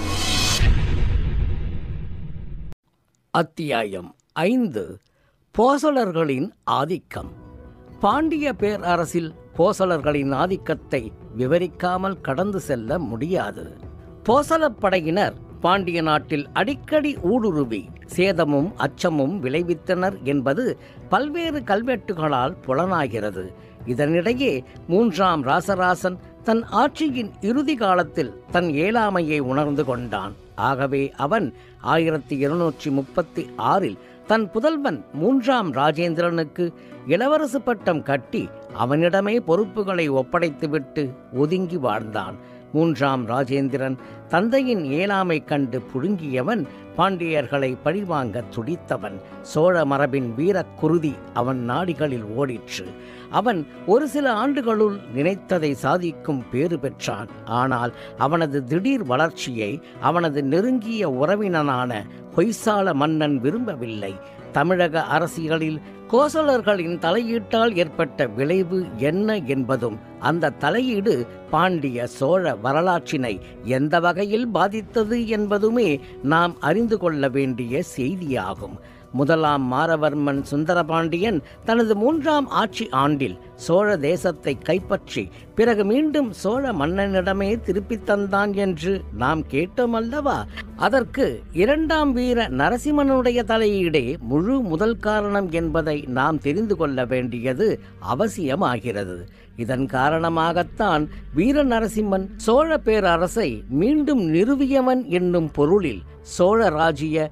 அத்தியாயம் ஐந்து போசலர்களின் ஆதிக்கம் பாண்டிய பேரரசில் போசலர்களின் ஆதிக்கத்தை விவரிக்காமல் கடந்து செல்ல முடியாது போசலப் படையினர் பாண்டிய நாட்டில் அடிக்கடி ஊடுருவி சேதமும் அச்சமும் விளைவித்தனர் என்பது பல்வேறு கல்வெட்டுகளால் புலனாகிறது இதனிடையே மூன்றாம் ராசராசன் தன் ஆட்சியின் இறுதி காலத்தில் தன் இயலாமையை உணர்ந்து கொண்டான் ஆகவே அவன் ஆயிரத்தி இருநூற்றி முப்பத்தி ஆறில் தன் புதல்வன் மூன்றாம் ராஜேந்திரனுக்கு இளவரசு பட்டம் கட்டி அவனிடமே பொறுப்புகளை ஒப்படைத்துவிட்டு ஒதுங்கி வாழ்ந்தான் மூன்றாம் ராஜேந்திரன் தந்தையின் இயலாமை கண்டு புழுங்கியவன் பாண்டியர்களை பழிவாங்க துடித்தவன் சோழ மரபின் வீரக் குருதி அவன் நாடிகளில் ஓடிற்று அவன் ஒரு சில ஆண்டுகளுள் நினைத்ததை சாதிக்கும் பேறு பெற்றான் ஆனால் அவனது திடீர் வளர்ச்சியை அவனது நெருங்கிய உறவினனான ஹொய்சால மன்னன் விரும்பவில்லை தமிழக அரசியலில் கோசலர்களின் தலையீட்டால் ஏற்பட்ட விளைவு என்ன என்பதும் அந்த தலையீடு பாண்டிய சோழ வரலாற்றினை எந்த வகையில் பாதித்தது என்பதுமே நாம் அறிந்து கொள்ள வேண்டிய செய்தியாகும் முதலாம் மாரவர்மன் சுந்தரபாண்டியன் தனது மூன்றாம் ஆட்சி ஆண்டில் சோழ தேசத்தை கைப்பற்றி பிறகு மீண்டும் சோழ மன்னனிடமே திருப்பித் தந்தான் என்று நாம் கேட்டோம் அல்லவா அதற்கு இரண்டாம் வீர நரசிம்மனுடைய தலையீடே முழு முதல் காரணம் என்பதை நாம் தெரிந்து கொள்ள வேண்டியது அவசியமாகிறது இதன் காரணமாகத்தான் வீர நரசிம்மன் சோழ பேரரசை மீண்டும் நிறுவியவன் என்னும் பொருளில் சோழ ராஜ்ய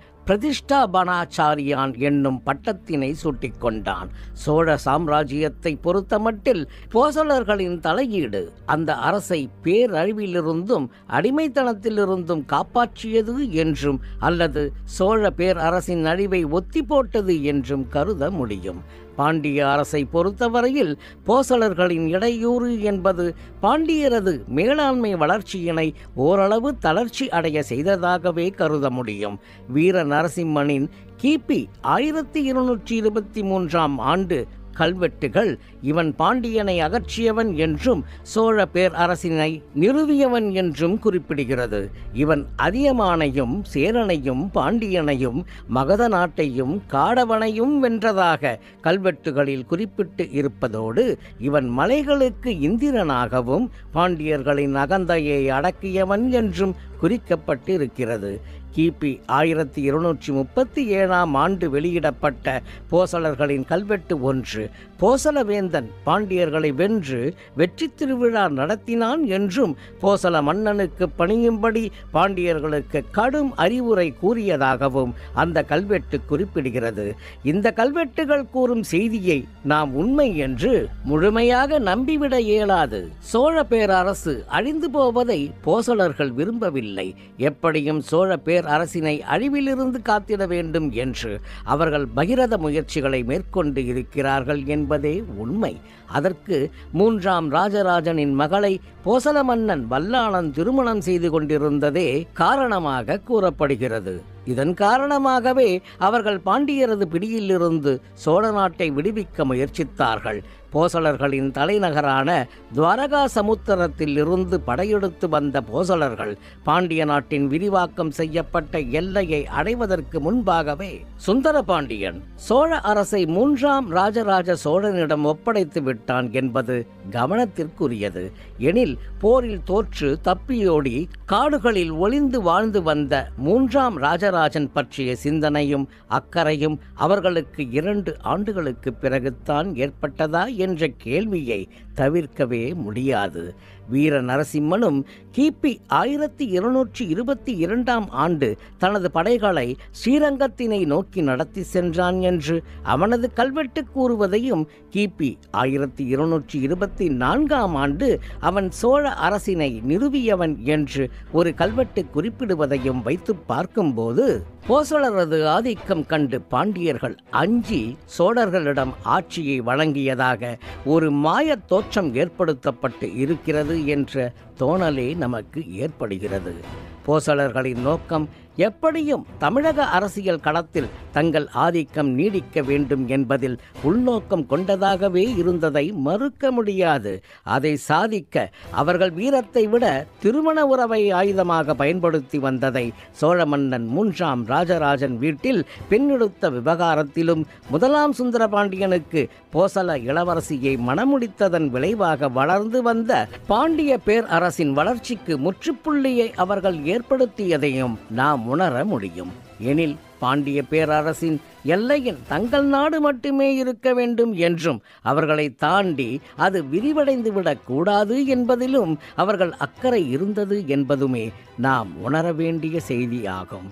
பிரதிஷ்டாபனாச்சாரியான் என்னும் பட்டத்தினை சூட்டிக்கொண்டான் சோழ சாம்ராஜ்யத்தை பொறுத்தமட்டில் போசலர்களின் தலையீடு அந்த அரசை பேரழிவிலிருந்தும் அடிமைத்தனத்திலிருந்தும் காப்பாற்றியது என்றும் அல்லது சோழ பேரரசின் அழிவை ஒத்தி போட்டது என்றும் கருத முடியும் பாண்டிய அரசை பொறுத்தவரையில் போசலர்களின் இடையூறு என்பது பாண்டியரது மேலாண்மை வளர்ச்சியினை ஓரளவு தளர்ச்சி அடைய செய்ததாகவே கருத முடியும் வீர நரசிம்மனின் கிபி ஆயிரத்தி இருநூற்றி இருபத்தி மூன்றாம் ஆண்டு கல்வெட்டுகள் இவன் பாண்டியனை அகற்றியவன் என்றும் சோழ பேரரசினை நிறுவியவன் என்றும் குறிப்பிடுகிறது இவன் அதியமானையும் சேரனையும் பாண்டியனையும் மகத நாட்டையும் காடவனையும் வென்றதாக கல்வெட்டுகளில் குறிப்பிட்டு இருப்பதோடு இவன் மலைகளுக்கு இந்திரனாகவும் பாண்டியர்களின் அகந்தையை அடக்கியவன் என்றும் குறிக்கப்பட்டிருக்கிறது கிபி ஆயிரத்தி இருநூற்றி முப்பத்தி ஏழாம் ஆண்டு வெளியிடப்பட்ட போசலர்களின் கல்வெட்டு ஒன்று போசலவேந்தன் பாண்டியர்களை வென்று வெற்றி திருவிழா நடத்தினான் என்றும் போசல மன்னனுக்கு பணியும்படி பாண்டியர்களுக்கு கடும் அறிவுரை கூறியதாகவும் அந்த கல்வெட்டு குறிப்பிடுகிறது இந்த கல்வெட்டுகள் கூறும் செய்தியை நாம் உண்மை என்று முழுமையாக நம்பிவிட இயலாது சோழ பேரரசு அழிந்து போவதை போசலர்கள் விரும்பவில்லை எப்படியும் சோழ பேர் அரசினை அழிவிலிருந்து காத்திட வேண்டும் என்று அவர்கள் பகிரத முயற்சிகளை மேற்கொண்டு இருக்கிறார்கள் என்பதே உண்மை அதற்கு மூன்றாம் ராஜராஜனின் மகளை போசல மன்னன் வல்லாளன் திருமணம் செய்து கொண்டிருந்ததே காரணமாக கூறப்படுகிறது இதன் காரணமாகவே அவர்கள் பாண்டியரது பிடியிலிருந்து சோழ நாட்டை விடுவிக்க முயற்சித்தார்கள் போசலர்களின் தலைநகரான துவாரகா சமுத்திரத்தில் இருந்து படையெடுத்து வந்த போசலர்கள் பாண்டிய நாட்டின் விரிவாக்கம் செய்யப்பட்ட எல்லையை அடைவதற்கு முன்பாகவே சுந்தர பாண்டியன் சோழ அரசை மூன்றாம் ராஜராஜ சோழனிடம் ஒப்படைத்து விட்டான் என்பது கவனத்திற்குரியது எனில் போரில் தோற்று தப்பியோடி காடுகளில் ஒளிந்து வாழ்ந்து வந்த மூன்றாம் ராஜராஜன் பற்றிய சிந்தனையும் அக்கறையும் அவர்களுக்கு இரண்டு ஆண்டுகளுக்கு பிறகுத்தான் ஏற்பட்டதா என்ற கேள்வியை தவிர்க்கவே முடியாது வீர நரசிம்மனும் கிபி ஆயிரத்தி இருநூற்றி இருபத்தி இரண்டாம் ஆண்டு தனது படைகளை ஸ்ரீரங்கத்தினை நோக்கி நடத்தி சென்றான் என்று அவனது கல்வெட்டு கூறுவதையும் கிபி ஆயிரத்தி இருநூற்றி இருபத்தி நான்காம் ஆண்டு அவன் சோழ அரசினை நிறுவியவன் என்று ஒரு கல்வெட்டு குறிப்பிடுவதையும் வைத்து பார்க்கும்போது போசளரது ஆதிக்கம் கண்டு பாண்டியர்கள் அஞ்சி சோழர்களிடம் ஆட்சியை வழங்கியதாக ஒரு மாயத் தோற்றம் ஏற்படுத்தப்பட்டு இருக்கிறது என்ற தோணலே நமக்கு ஏற்படுகிறது போசளர்களின் நோக்கம் எப்படியும் தமிழக அரசியல் களத்தில் தங்கள் ஆதிக்கம் நீடிக்க வேண்டும் என்பதில் உள்நோக்கம் கொண்டதாகவே இருந்ததை மறுக்க முடியாது அதை சாதிக்க அவர்கள் வீரத்தை விட திருமண உறவை ஆயுதமாக பயன்படுத்தி வந்ததை சோழ மன்னன் மூன்றாம் ராஜராஜன் வீட்டில் பெண்ணெடுத்த விவகாரத்திலும் முதலாம் சுந்தரபாண்டியனுக்கு போசல இளவரசியை மணமுடித்ததன் விளைவாக வளர்ந்து வந்த பாண்டிய பேரரசின் வளர்ச்சிக்கு முற்றுப்புள்ளியை அவர்கள் ஏற்படுத்தியதையும் நாம் உணர முடியும் எனில் பாண்டிய பேரரசின் எல்லையின் தங்கள் நாடு மட்டுமே இருக்க வேண்டும் என்றும் அவர்களை தாண்டி அது விரிவடைந்து விடக்கூடாது என்பதிலும் அவர்கள் அக்கறை இருந்தது என்பதுமே நாம் உணர வேண்டிய செய்தியாகும்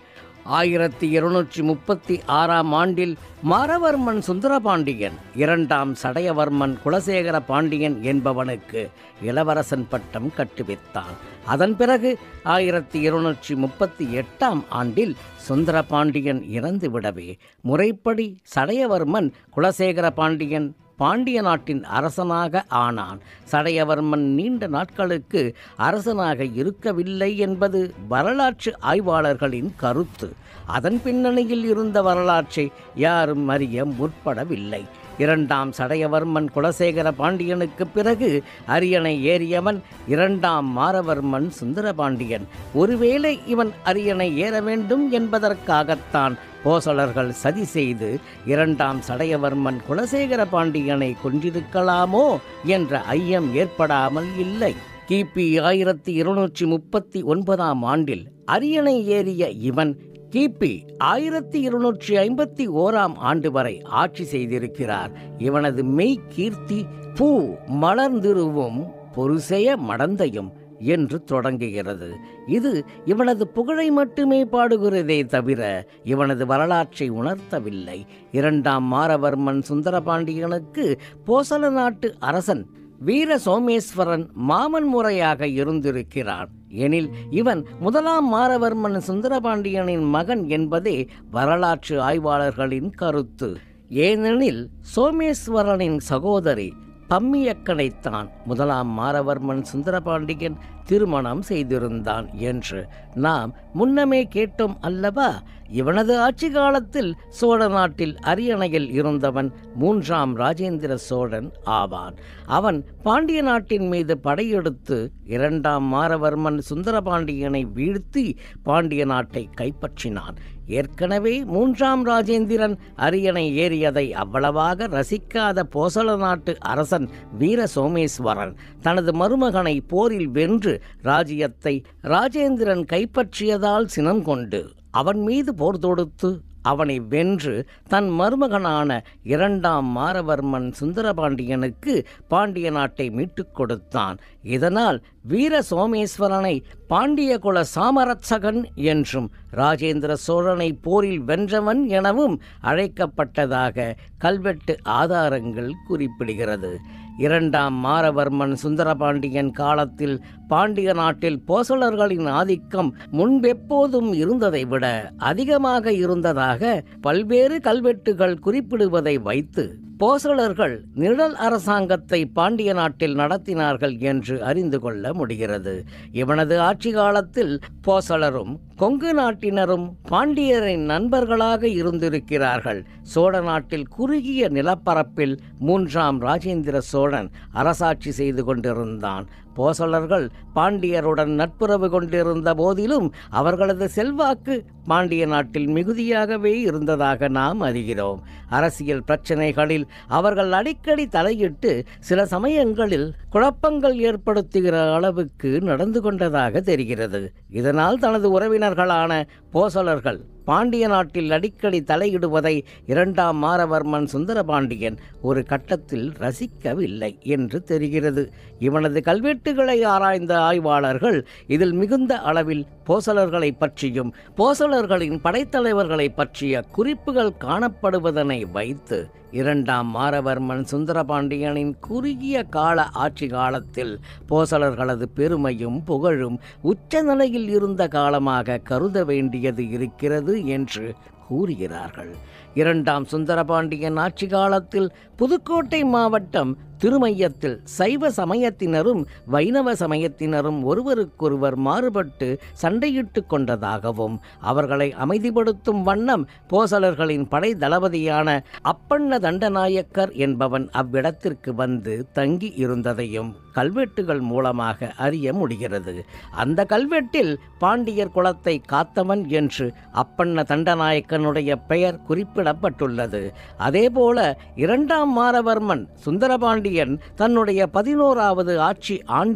ஆயிரத்தி இருநூற்றி முப்பத்தி ஆறாம் ஆண்டில் மாரவர்மன் சுந்தரபாண்டியன் இரண்டாம் சடையவர்மன் குலசேகர பாண்டியன் என்பவனுக்கு இளவரசன் பட்டம் கட்டுவித்தான் அதன் பிறகு ஆயிரத்தி இருநூற்றி முப்பத்தி எட்டாம் ஆண்டில் சுந்தரபாண்டியன் இறந்துவிடவே முறைப்படி சடையவர்மன் குலசேகர பாண்டியன் பாண்டிய நாட்டின் அரசனாக ஆனான் சடையவர்மன் நீண்ட நாட்களுக்கு அரசனாக இருக்கவில்லை என்பது வரலாற்று ஆய்வாளர்களின் கருத்து அதன் பின்னணியில் இருந்த வரலாற்றை யாரும் அறிய முற்படவில்லை இரண்டாம் சடையவர்மன் குலசேகர பாண்டியனுக்கு பிறகு அரியணை ஏறியவன் இரண்டாம் மாரவர்மன் சுந்தரபாண்டியன் ஒருவேளை இவன் அரியணை ஏற வேண்டும் என்பதற்காகத்தான் போசலர்கள் சதி செய்து இரண்டாம் சடையவர்மன் குலசேகர பாண்டியனை கொன்றிருக்கலாமோ என்ற ஐயம் ஏற்படாமல் இல்லை கிபி ஆயிரத்தி இருநூற்றி முப்பத்தி ஒன்பதாம் ஆண்டில் அரியணை ஏறிய இவன் கிபி ஆயிரத்தி இருநூற்றி ஐம்பத்தி ஓராம் ஆண்டு வரை ஆட்சி செய்திருக்கிறார் இவனது மெய் கீர்த்தி பூ மலர்ந்திருவும் பொருசெய மடந்தையும் என்று தொடங்குகிறது இது இவனது புகழை மட்டுமே பாடுகிறதே தவிர இவனது வரலாற்றை உணர்த்தவில்லை இரண்டாம் மாரவர்மன் சுந்தரபாண்டியனுக்கு போசல நாட்டு அரசன் வீர சோமேஸ்வரன் மாமன் முறையாக இருந்திருக்கிறான் எனில் இவன் முதலாம் மாரவர்மன் சுந்தரபாண்டியனின் மகன் என்பதே வரலாற்று ஆய்வாளர்களின் கருத்து ஏனெனில் சோமேஸ்வரனின் சகோதரி பம்மியக்கனைத்தான் முதலாம் மாரவர்மன் சுந்தரபாண்டியன் திருமணம் செய்திருந்தான் என்று நாம் முன்னமே கேட்டோம் அல்லவா இவனது ஆட்சி காலத்தில் சோழ நாட்டில் அரியணையில் இருந்தவன் மூன்றாம் ராஜேந்திர சோழன் ஆவான் அவன் பாண்டிய நாட்டின் மீது படையெடுத்து இரண்டாம் மாரவர்மன் சுந்தரபாண்டியனை வீழ்த்தி பாண்டிய நாட்டை கைப்பற்றினான் ஏற்கனவே மூன்றாம் ராஜேந்திரன் அரியணை ஏறியதை அவ்வளவாக ரசிக்காத போசள நாட்டு அரசன் வீர சோமேஸ்வரன் தனது மருமகனை போரில் வென்று ராஜ்யத்தை ராஜேந்திரன் கைப்பற்றியதால் சினம் கொண்டு அவன் மீது போர் தொடுத்து அவனை வென்று தன் மருமகனான இரண்டாம் மாரவர்மன் சுந்தரபாண்டியனுக்கு பாண்டிய நாட்டை மீட்டுக் கொடுத்தான் இதனால் வீர சோமேஸ்வரனை பாண்டிய குல சாமரட்சகன் என்றும் ராஜேந்திர சோழனை போரில் வென்றவன் எனவும் அழைக்கப்பட்டதாக கல்வெட்டு ஆதாரங்கள் குறிப்பிடுகிறது இரண்டாம் மாரவர்மன் சுந்தரபாண்டியன் காலத்தில் பாண்டிய நாட்டில் போசலர்களின் ஆதிக்கம் முன்பெப்போதும் இருந்ததை விட அதிகமாக இருந்ததாக பல்வேறு கல்வெட்டுகள் குறிப்பிடுவதை வைத்து போசலர்கள் நிழல் அரசாங்கத்தை பாண்டிய நாட்டில் நடத்தினார்கள் என்று அறிந்து கொள்ள முடிகிறது இவனது ஆட்சி காலத்தில் போசலரும் கொங்கு நாட்டினரும் பாண்டியரின் நண்பர்களாக இருந்திருக்கிறார்கள் சோழ நாட்டில் குறுகிய நிலப்பரப்பில் மூன்றாம் ராஜேந்திர சோழன் அரசாட்சி செய்து கொண்டிருந்தான் போசலர்கள் பாண்டியருடன் நட்புறவு கொண்டிருந்த போதிலும் அவர்களது செல்வாக்கு பாண்டிய நாட்டில் மிகுதியாகவே இருந்ததாக நாம் அறிகிறோம் அரசியல் பிரச்சனைகளில் அவர்கள் அடிக்கடி தலையிட்டு சில சமயங்களில் குழப்பங்கள் ஏற்படுத்துகிற அளவுக்கு நடந்து கொண்டதாக தெரிகிறது இதனால் தனது உறவினர்களான போசலர்கள் பாண்டிய நாட்டில் அடிக்கடி தலையிடுவதை இரண்டாம் மாரவர்மன் சுந்தரபாண்டியன் ஒரு கட்டத்தில் ரசிக்கவில்லை என்று தெரிகிறது இவனது கல்வெட்டுகளை ஆராய்ந்த ஆய்வாளர்கள் இதில் மிகுந்த அளவில் போசலர்களை பற்றியும் போசலர்களின் படைத்தலைவர்களை பற்றிய குறிப்புகள் காணப்படுவதனை வைத்து இரண்டாம் மாரவர்மன் சுந்தரபாண்டியனின் குறுகிய கால ஆட்சி காலத்தில் போசலர்களது பெருமையும் புகழும் உச்ச நிலையில் இருந்த காலமாக கருத வேண்டியது இருக்கிறது என்று கூறுகிறார்கள் இரண்டாம் சுந்தரபாண்டியன் ஆட்சி காலத்தில் புதுக்கோட்டை மாவட்டம் திருமையத்தில் சைவ சமயத்தினரும் வைணவ சமயத்தினரும் ஒருவருக்கொருவர் மாறுபட்டு சண்டையிட்டு கொண்டதாகவும் அவர்களை அமைதிப்படுத்தும் வண்ணம் போசலர்களின் படை தளபதியான அப்பண்ண தண்டநாயக்கர் என்பவன் அவ்விடத்திற்கு வந்து தங்கி இருந்ததையும் கல்வெட்டுகள் மூலமாக அறிய முடிகிறது அந்த கல்வெட்டில் பாண்டியர் குலத்தை காத்தவன் என்று அப்பண்ண தண்டநாயக்கனுடைய பெயர் குறிப்பிடப்பட்டுள்ளது அதேபோல இரண்டாம் மாரவர்மன் சுந்தரபாண்டியன் தன்னுடைய பதினோராவது ஆட்சி ஆண்டில்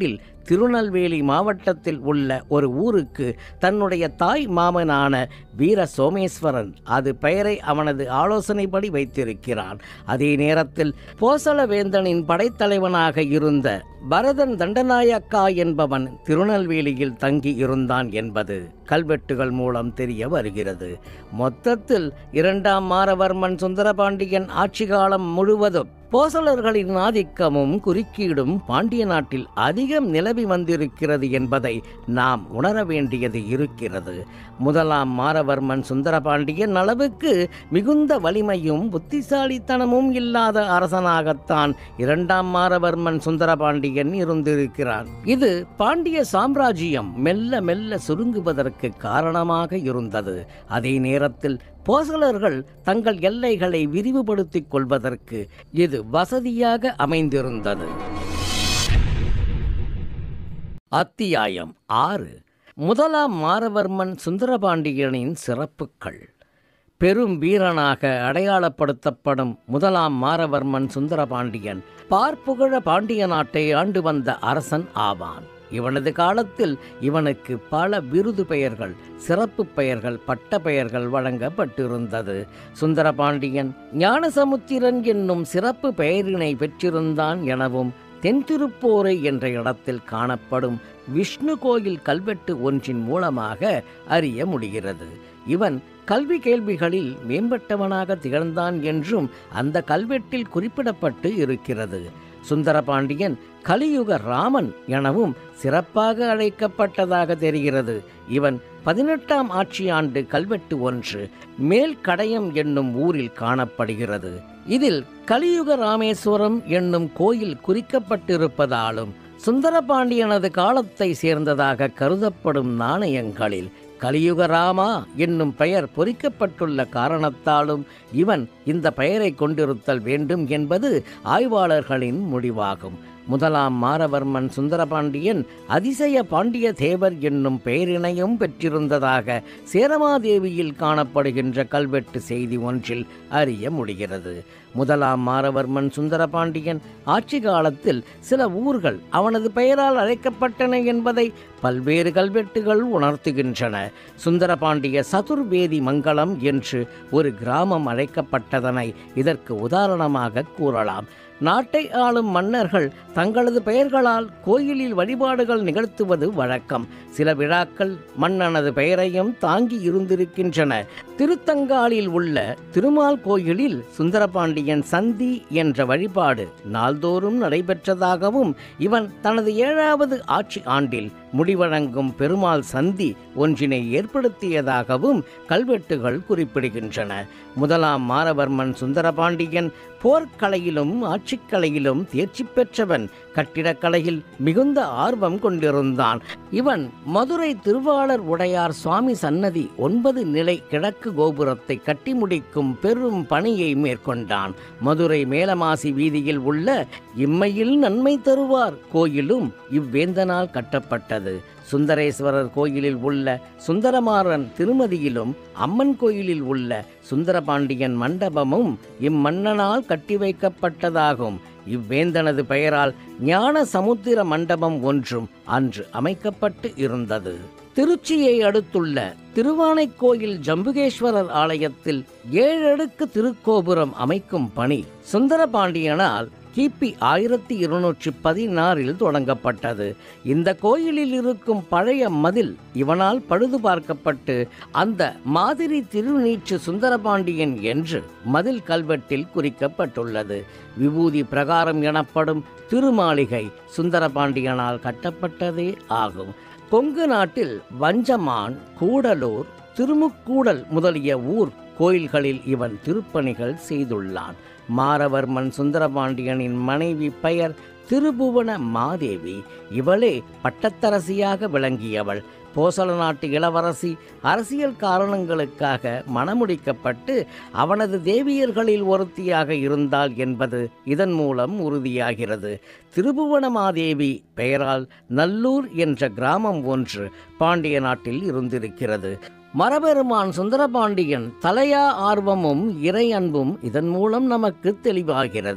திருநெல்வேலி மாவட்டத்தில் உள்ள ஒரு ஊருக்கு தன்னுடைய தாய் மாமனான வீர சோமேஸ்வரன் அது பெயரை அவனது ஆலோசனைப்படி வைத்திருக்கிறான் அதே நேரத்தில் போசலவேந்தனின் படைத்தலைவனாக இருந்த பரதன் தண்டநாயக்கா என்பவன் திருநெல்வேலியில் தங்கி இருந்தான் என்பது கல்வெட்டுகள் மூலம் தெரிய வருகிறது மொத்தத்தில் இரண்டாம் மாரவர்மன் சுந்தரபாண்டியன் ஆட்சி காலம் முழுவதும் போசலர்களின் ஆதிக்கமும் குறுக்கீடும் பாண்டிய நாட்டில் அதிகம் நிலவி வந்திருக்கிறது என்பதை நாம் உணர வேண்டியது இருக்கிறது முதலாம் மாரவர்மன் சுந்தரபாண்டியன் அளவுக்கு மிகுந்த வலிமையும் புத்திசாலித்தனமும் இல்லாத அரசனாகத்தான் இரண்டாம் மாரவர்மன் சுந்தரபாண்டியன் இருந்திருக்கிறான் இது பாண்டிய சாம்ராஜ்யம் மெல்ல மெல்ல சுருங்குவதற்கு காரணமாக இருந்தது அதே நேரத்தில் போசலர்கள் தங்கள் எல்லைகளை விரிவுபடுத்திக் கொள்வதற்கு இது வசதியாக அமைந்திருந்தது அத்தியாயம் ஆறு முதலாம் மாரவர்மன் சுந்தரபாண்டியனின் சிறப்புகள் பெரும் வீரனாக அடையாளப்படுத்தப்படும் முதலாம் மாரவர்மன் சுந்தரபாண்டியன் பார்ப்புகழ பாண்டிய நாட்டை ஆண்டு வந்த அரசன் ஆவான் இவனது காலத்தில் இவனுக்கு பல விருது பெயர்கள் சிறப்பு பெயர்கள் பட்ட பெயர்கள் வழங்கப்பட்டிருந்தது சுந்தரபாண்டியன் ஞானசமுத்திரன் என்னும் சிறப்பு பெயரினை பெற்றிருந்தான் எனவும் தென்திருப்போரை என்ற இடத்தில் காணப்படும் விஷ்ணு கோயில் கல்வெட்டு ஒன்றின் மூலமாக அறிய முடிகிறது இவன் கல்வி கேள்விகளில் மேம்பட்டவனாக திகழ்ந்தான் என்றும் அந்த கல்வெட்டில் குறிப்பிடப்பட்டு இருக்கிறது சுந்தரபாண்டியன் கலியுக ராமன் எனவும் சிறப்பாக அழைக்கப்பட்டதாக தெரிகிறது இவன் பதினெட்டாம் ஆட்சி ஆண்டு கல்வெட்டு ஒன்று மேல் கடையம் என்னும் ஊரில் காணப்படுகிறது இதில் கலியுக ராமேஸ்வரம் என்னும் கோயில் குறிக்கப்பட்டிருப்பதாலும் சுந்தரபாண்டியனது காலத்தை சேர்ந்ததாக கருதப்படும் நாணயங்களில் கலியுகராமா என்னும் பெயர் பொறிக்கப்பட்டுள்ள காரணத்தாலும் இவன் இந்த பெயரை கொண்டிருத்தல் வேண்டும் என்பது ஆய்வாளர்களின் முடிவாகும் முதலாம் மாரவர்மன் சுந்தரபாண்டியன் அதிசய பாண்டிய தேவர் என்னும் பெயரினையும் பெற்றிருந்ததாக சேரமாதேவியில் காணப்படுகின்ற கல்வெட்டு செய்தி ஒன்றில் அறிய முடிகிறது முதலாம் மாரவர்மன் சுந்தரபாண்டியன் ஆட்சி காலத்தில் சில ஊர்கள் அவனது பெயரால் அழைக்கப்பட்டன என்பதை பல்வேறு கல்வெட்டுகள் உணர்த்துகின்றன சுந்தரபாண்டிய சதுர்வேதி மங்கலம் என்று ஒரு கிராமம் அழைக்கப்பட்டதனை இதற்கு உதாரணமாக கூறலாம் நாட்டை ஆளும் மன்னர்கள் தங்களது பெயர்களால் கோயிலில் வழிபாடுகள் நிகழ்த்துவது வழக்கம் சில விழாக்கள் மன்னனது பெயரையும் தாங்கி இருந்திருக்கின்றன திருத்தங்காலில் உள்ள திருமால் கோயிலில் சுந்தரபாண்டியன் சந்தி என்ற வழிபாடு நாள்தோறும் நடைபெற்றதாகவும் இவன் தனது ஏழாவது ஆட்சி ஆண்டில் முடிவழங்கும் பெருமாள் சந்தி ஒன்றினை ஏற்படுத்தியதாகவும் கல்வெட்டுகள் குறிப்பிடுகின்றன முதலாம் மாரவர்மன் சுந்தரபாண்டியன் போர்க்கலையிலும் ஆட்சிக்கலையிலும் தேர்ச்சி பெற்றவன் கட்டிடக்கலையில் மிகுந்த ஆர்வம் கொண்டிருந்தான் இவன் மதுரை திருவாளர் உடையார் சுவாமி சன்னதி ஒன்பது நிலை கிழக்கு கோபுரத்தை கட்டி முடிக்கும் பெரும் பணியை மேற்கொண்டான் மதுரை மேலமாசி வீதியில் உள்ள இம்மையில் நன்மை தருவார் கோயிலும் இவ்வேந்தனால் கட்டப்பட்டது சுந்தரேஸ்வரர் கோயிலில் உள்ள சுந்தரமாறன் திருமதியிலும் அம்மன் கோயிலில் உள்ள சுந்தரபாண்டியன் மண்டபமும் இம்மன்னனால் கட்டி வைக்கப்பட்டதாகும் இவ்வேந்தனது பெயரால் ஞான சமுத்திர மண்டபம் ஒன்றும் அன்று அமைக்கப்பட்டு இருந்தது திருச்சியை அடுத்துள்ள திருவானைக்கோயில் ஜம்புகேஸ்வரர் ஆலயத்தில் ஏழடுக்கு திருக்கோபுரம் அமைக்கும் பணி சுந்தரபாண்டியனால் கிபி ஆயிரத்தி இருநூற்றி பதினாறில் தொடங்கப்பட்டது இந்த கோயிலில் இருக்கும் பழைய மதில் இவனால் பழுது பார்க்கப்பட்டு அந்த மாதிரி திருநீற்று சுந்தரபாண்டியன் என்று மதில் கல்வெட்டில் குறிக்கப்பட்டுள்ளது விபூதி பிரகாரம் எனப்படும் திருமாளிகை சுந்தரபாண்டியனால் கட்டப்பட்டதே ஆகும் கொங்கு நாட்டில் வஞ்சமான் கூடலூர் திருமுக்கூடல் முதலிய ஊர் கோயில்களில் இவன் திருப்பணிகள் செய்துள்ளான் மாரவர்மன் சுந்தரபாண்டியனின் மனைவி பெயர் திருபுவன மாதேவி இவளே பட்டத்தரசியாக விளங்கியவள் போசல நாட்டு இளவரசி அரசியல் காரணங்களுக்காக மணமுடிக்கப்பட்டு அவனது தேவியர்களில் ஒருத்தியாக இருந்தாள் என்பது இதன் மூலம் உறுதியாகிறது திருபுவனமாதேவி பெயரால் நல்லூர் என்ற கிராமம் ஒன்று பாண்டிய நாட்டில் இருந்திருக்கிறது மரபெருமான் சுந்தரபாண்டியன் தலையா ஆர்வமும் இறை அன்பும் இதன் மூலம் நமக்கு தெளிவாகிறது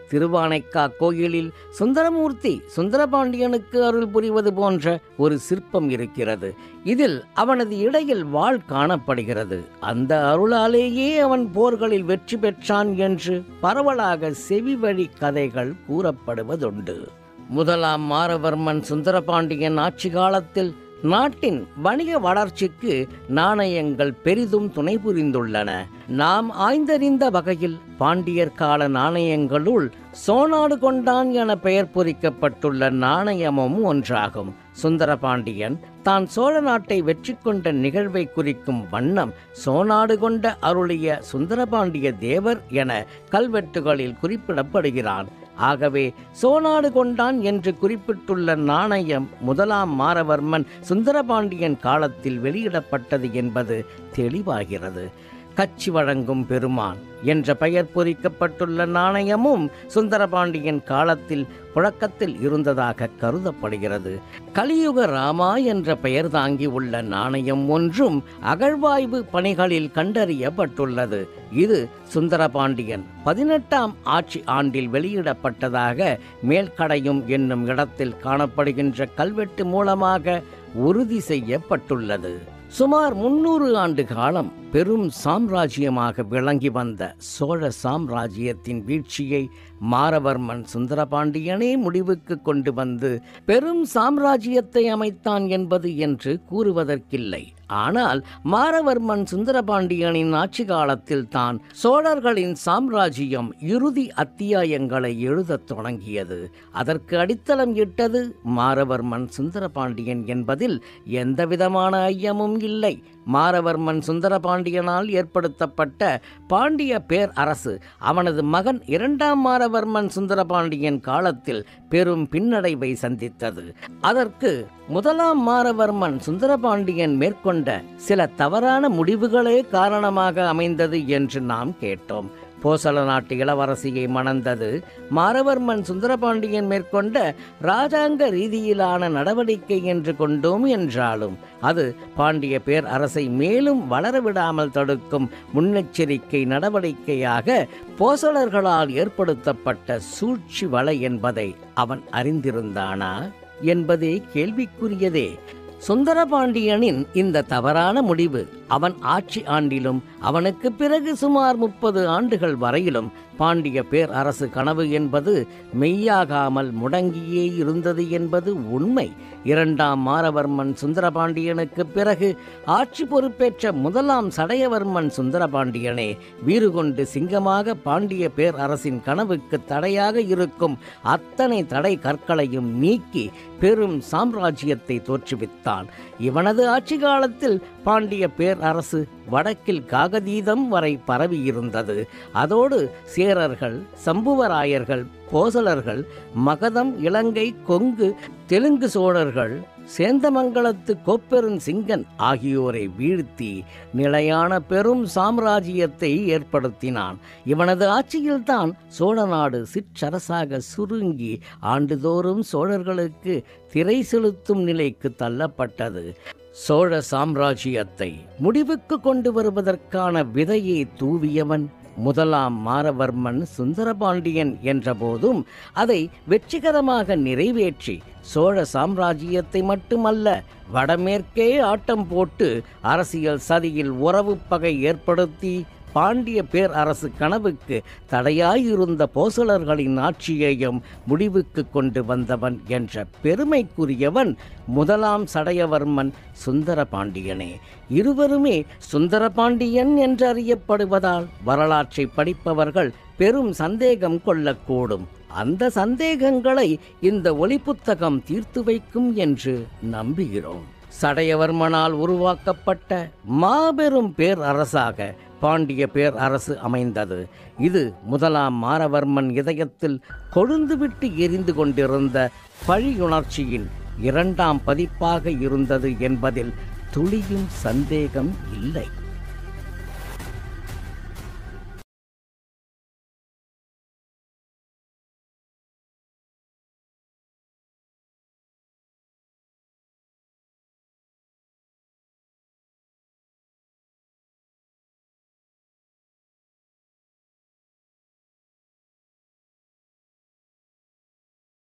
திருவானைக்கா கோயிலில் சுந்தரமூர்த்தி சுந்தரபாண்டியனுக்கு அருள் புரிவது போன்ற ஒரு சிற்பம் இருக்கிறது இதில் அவனது இடையில் வாள் காணப்படுகிறது அந்த அருளாலேயே அவன் போர்களில் வெற்றி பெற்றான் என்று பரவலாக செவிவழி கதைகள் கூறப்படுவதுண்டு முதலாம் மாரவர்மன் சுந்தரபாண்டியன் ஆட்சி காலத்தில் நாட்டின் வணிக வளர்ச்சிக்கு நாணயங்கள் பெரிதும் துணை புரிந்துள்ளன நாம் ஆய்ந்தறிந்த வகையில் பாண்டியர் கால நாணயங்களுள் சோனாடு கொண்டான் என பெயர் பொறிக்கப்பட்டுள்ள நாணயமும் ஒன்றாகும் சுந்தரபாண்டியன் தான் சோழ நாட்டை வெற்றி கொண்ட நிகழ்வை குறிக்கும் வண்ணம் சோனாடு கொண்ட அருளிய சுந்தரபாண்டிய தேவர் என கல்வெட்டுகளில் குறிப்பிடப்படுகிறான் ஆகவே சோனாடு கொண்டான் என்று குறிப்பிட்டுள்ள நாணயம் முதலாம் மாரவர்மன் சுந்தரபாண்டியன் காலத்தில் வெளியிடப்பட்டது என்பது தெளிவாகிறது கச்சி வழங்கும் பெருமான் என்ற பெயர் பொறிக்கப்பட்டுள்ள நாணயமும் சுந்தரபாண்டியன் காலத்தில் புழக்கத்தில் இருந்ததாக கருதப்படுகிறது கலியுக ராமா என்ற பெயர் தாங்கி உள்ள நாணயம் ஒன்றும் அகழ்வாய்வு பணிகளில் கண்டறியப்பட்டுள்ளது இது சுந்தரபாண்டியன் பதினெட்டாம் ஆட்சி ஆண்டில் வெளியிடப்பட்டதாக மேல்கடையும் என்னும் இடத்தில் காணப்படுகின்ற கல்வெட்டு மூலமாக உறுதி செய்யப்பட்டுள்ளது சுமார் முன்னூறு ஆண்டு காலம் பெரும் சாம்ராஜ்யமாக விளங்கி வந்த சோழ சாம்ராஜ்யத்தின் வீழ்ச்சியை மாரவர்மன் சுந்தரபாண்டியனே முடிவுக்கு கொண்டு வந்து பெரும் சாம்ராஜ்யத்தை அமைத்தான் என்பது என்று கூறுவதற்கில்லை ஆனால் மாரவர்மன் சுந்தரபாண்டியனின் ஆட்சி காலத்தில் தான் சோழர்களின் சாம்ராஜ்யம் இறுதி அத்தியாயங்களை எழுதத் தொடங்கியது அதற்கு அடித்தளம் இட்டது மாரவர்மன் சுந்தரபாண்டியன் என்பதில் எந்தவிதமான ஐயமும் இல்லை மாரவர்மன் சுந்தரபாண்டியனால் ஏற்படுத்தப்பட்ட பாண்டிய பேர் அரசு அவனது மகன் இரண்டாம் மாரவர்மன் சுந்தரபாண்டியன் காலத்தில் பெரும் பின்னடைவை சந்தித்தது அதற்கு முதலாம் மாரவர்மன் சுந்தரபாண்டியன் மேற்கொண்ட சில தவறான முடிவுகளே காரணமாக அமைந்தது என்று நாம் கேட்டோம் போசல நாட்டு இளவரசியை மணந்தது மாரவர்மன் சுந்தரபாண்டியன் மேற்கொண்ட ராஜாங்க ரீதியிலான நடவடிக்கை என்று கொண்டோம் என்றாலும் அது பாண்டிய பேர் அரசை மேலும் வளரவிடாமல் தடுக்கும் முன்னெச்சரிக்கை நடவடிக்கையாக போசலர்களால் ஏற்படுத்தப்பட்ட சூழ்ச்சி வலை என்பதை அவன் அறிந்திருந்தானா என்பதே கேள்விக்குரியதே சுந்தரபாண்டியனின் இந்த தவறான முடிவு அவன் ஆட்சி ஆண்டிலும் அவனுக்கு பிறகு சுமார் முப்பது ஆண்டுகள் வரையிலும் பாண்டிய பேர் அரசு கனவு என்பது மெய்யாகாமல் முடங்கியே இருந்தது என்பது உண்மை இரண்டாம் மாரவர்மன் சுந்தரபாண்டியனுக்கு பிறகு ஆட்சி பொறுப்பேற்ற முதலாம் சடையவர்மன் சுந்தரபாண்டியனே வீறு கொண்டு சிங்கமாக பாண்டிய பேர் அரசின் கனவுக்கு தடையாக இருக்கும் அத்தனை தடை கற்களையும் நீக்கி பெரும் சாம்ராஜ்யத்தை தோற்றுவித்தான் இவனது ஆட்சி காலத்தில் பாண்டிய பேர் அரசு வடக்கில் காகதீதம் வரை பரவியிருந்தது அதோடு சேரர்கள் சம்புவராயர்கள் போசலர்கள் மகதம் இலங்கை கொங்கு தெலுங்கு சோழர்கள் சேந்தமங்கலத்து கோப்பெருன் சிங்கன் ஆகியோரை வீழ்த்தி நிலையான பெரும் சாம்ராஜ்யத்தை ஏற்படுத்தினான் இவனது ஆட்சியில்தான் சோழ நாடு சிற்றரசாக சுருங்கி ஆண்டுதோறும் சோழர்களுக்கு திரை செலுத்தும் நிலைக்கு தள்ளப்பட்டது சோழ சாம்ராஜ்யத்தை முடிவுக்கு கொண்டு வருவதற்கான விதையை தூவியவன் முதலாம் மாரவர்மன் சுந்தரபாண்டியன் என்றபோதும் அதை வெற்றிகரமாக நிறைவேற்றி சோழ சாம்ராஜ்யத்தை மட்டுமல்ல வடமேற்கே ஆட்டம் போட்டு அரசியல் சதியில் உறவு பகை ஏற்படுத்தி பாண்டிய பேர் அரசு கனவுக்கு தடையாயிருந்த போசலர்களின் ஆட்சியையும் முடிவுக்கு கொண்டு வந்தவன் என்ற பெருமைக்குரியவன் முதலாம் சடையவர்மன் சுந்தர பாண்டியனே இருவருமே சுந்தரபாண்டியன் என்று அறியப்படுவதால் வரலாற்றை படிப்பவர்கள் பெரும் சந்தேகம் கொள்ளக்கூடும் அந்த சந்தேகங்களை இந்த ஒளிப்புத்தகம் தீர்த்து வைக்கும் என்று நம்புகிறோம் சடையவர்மனால் உருவாக்கப்பட்ட மாபெரும் பேர் அரசாக பாண்டிய பேர் அரசு அமைந்தது இது முதலாம் மாரவர்மன் இதயத்தில் கொழுந்துவிட்டு எரிந்து கொண்டிருந்த பழியுணர்ச்சியின் இரண்டாம் பதிப்பாக இருந்தது என்பதில் துளியும் சந்தேகம் இல்லை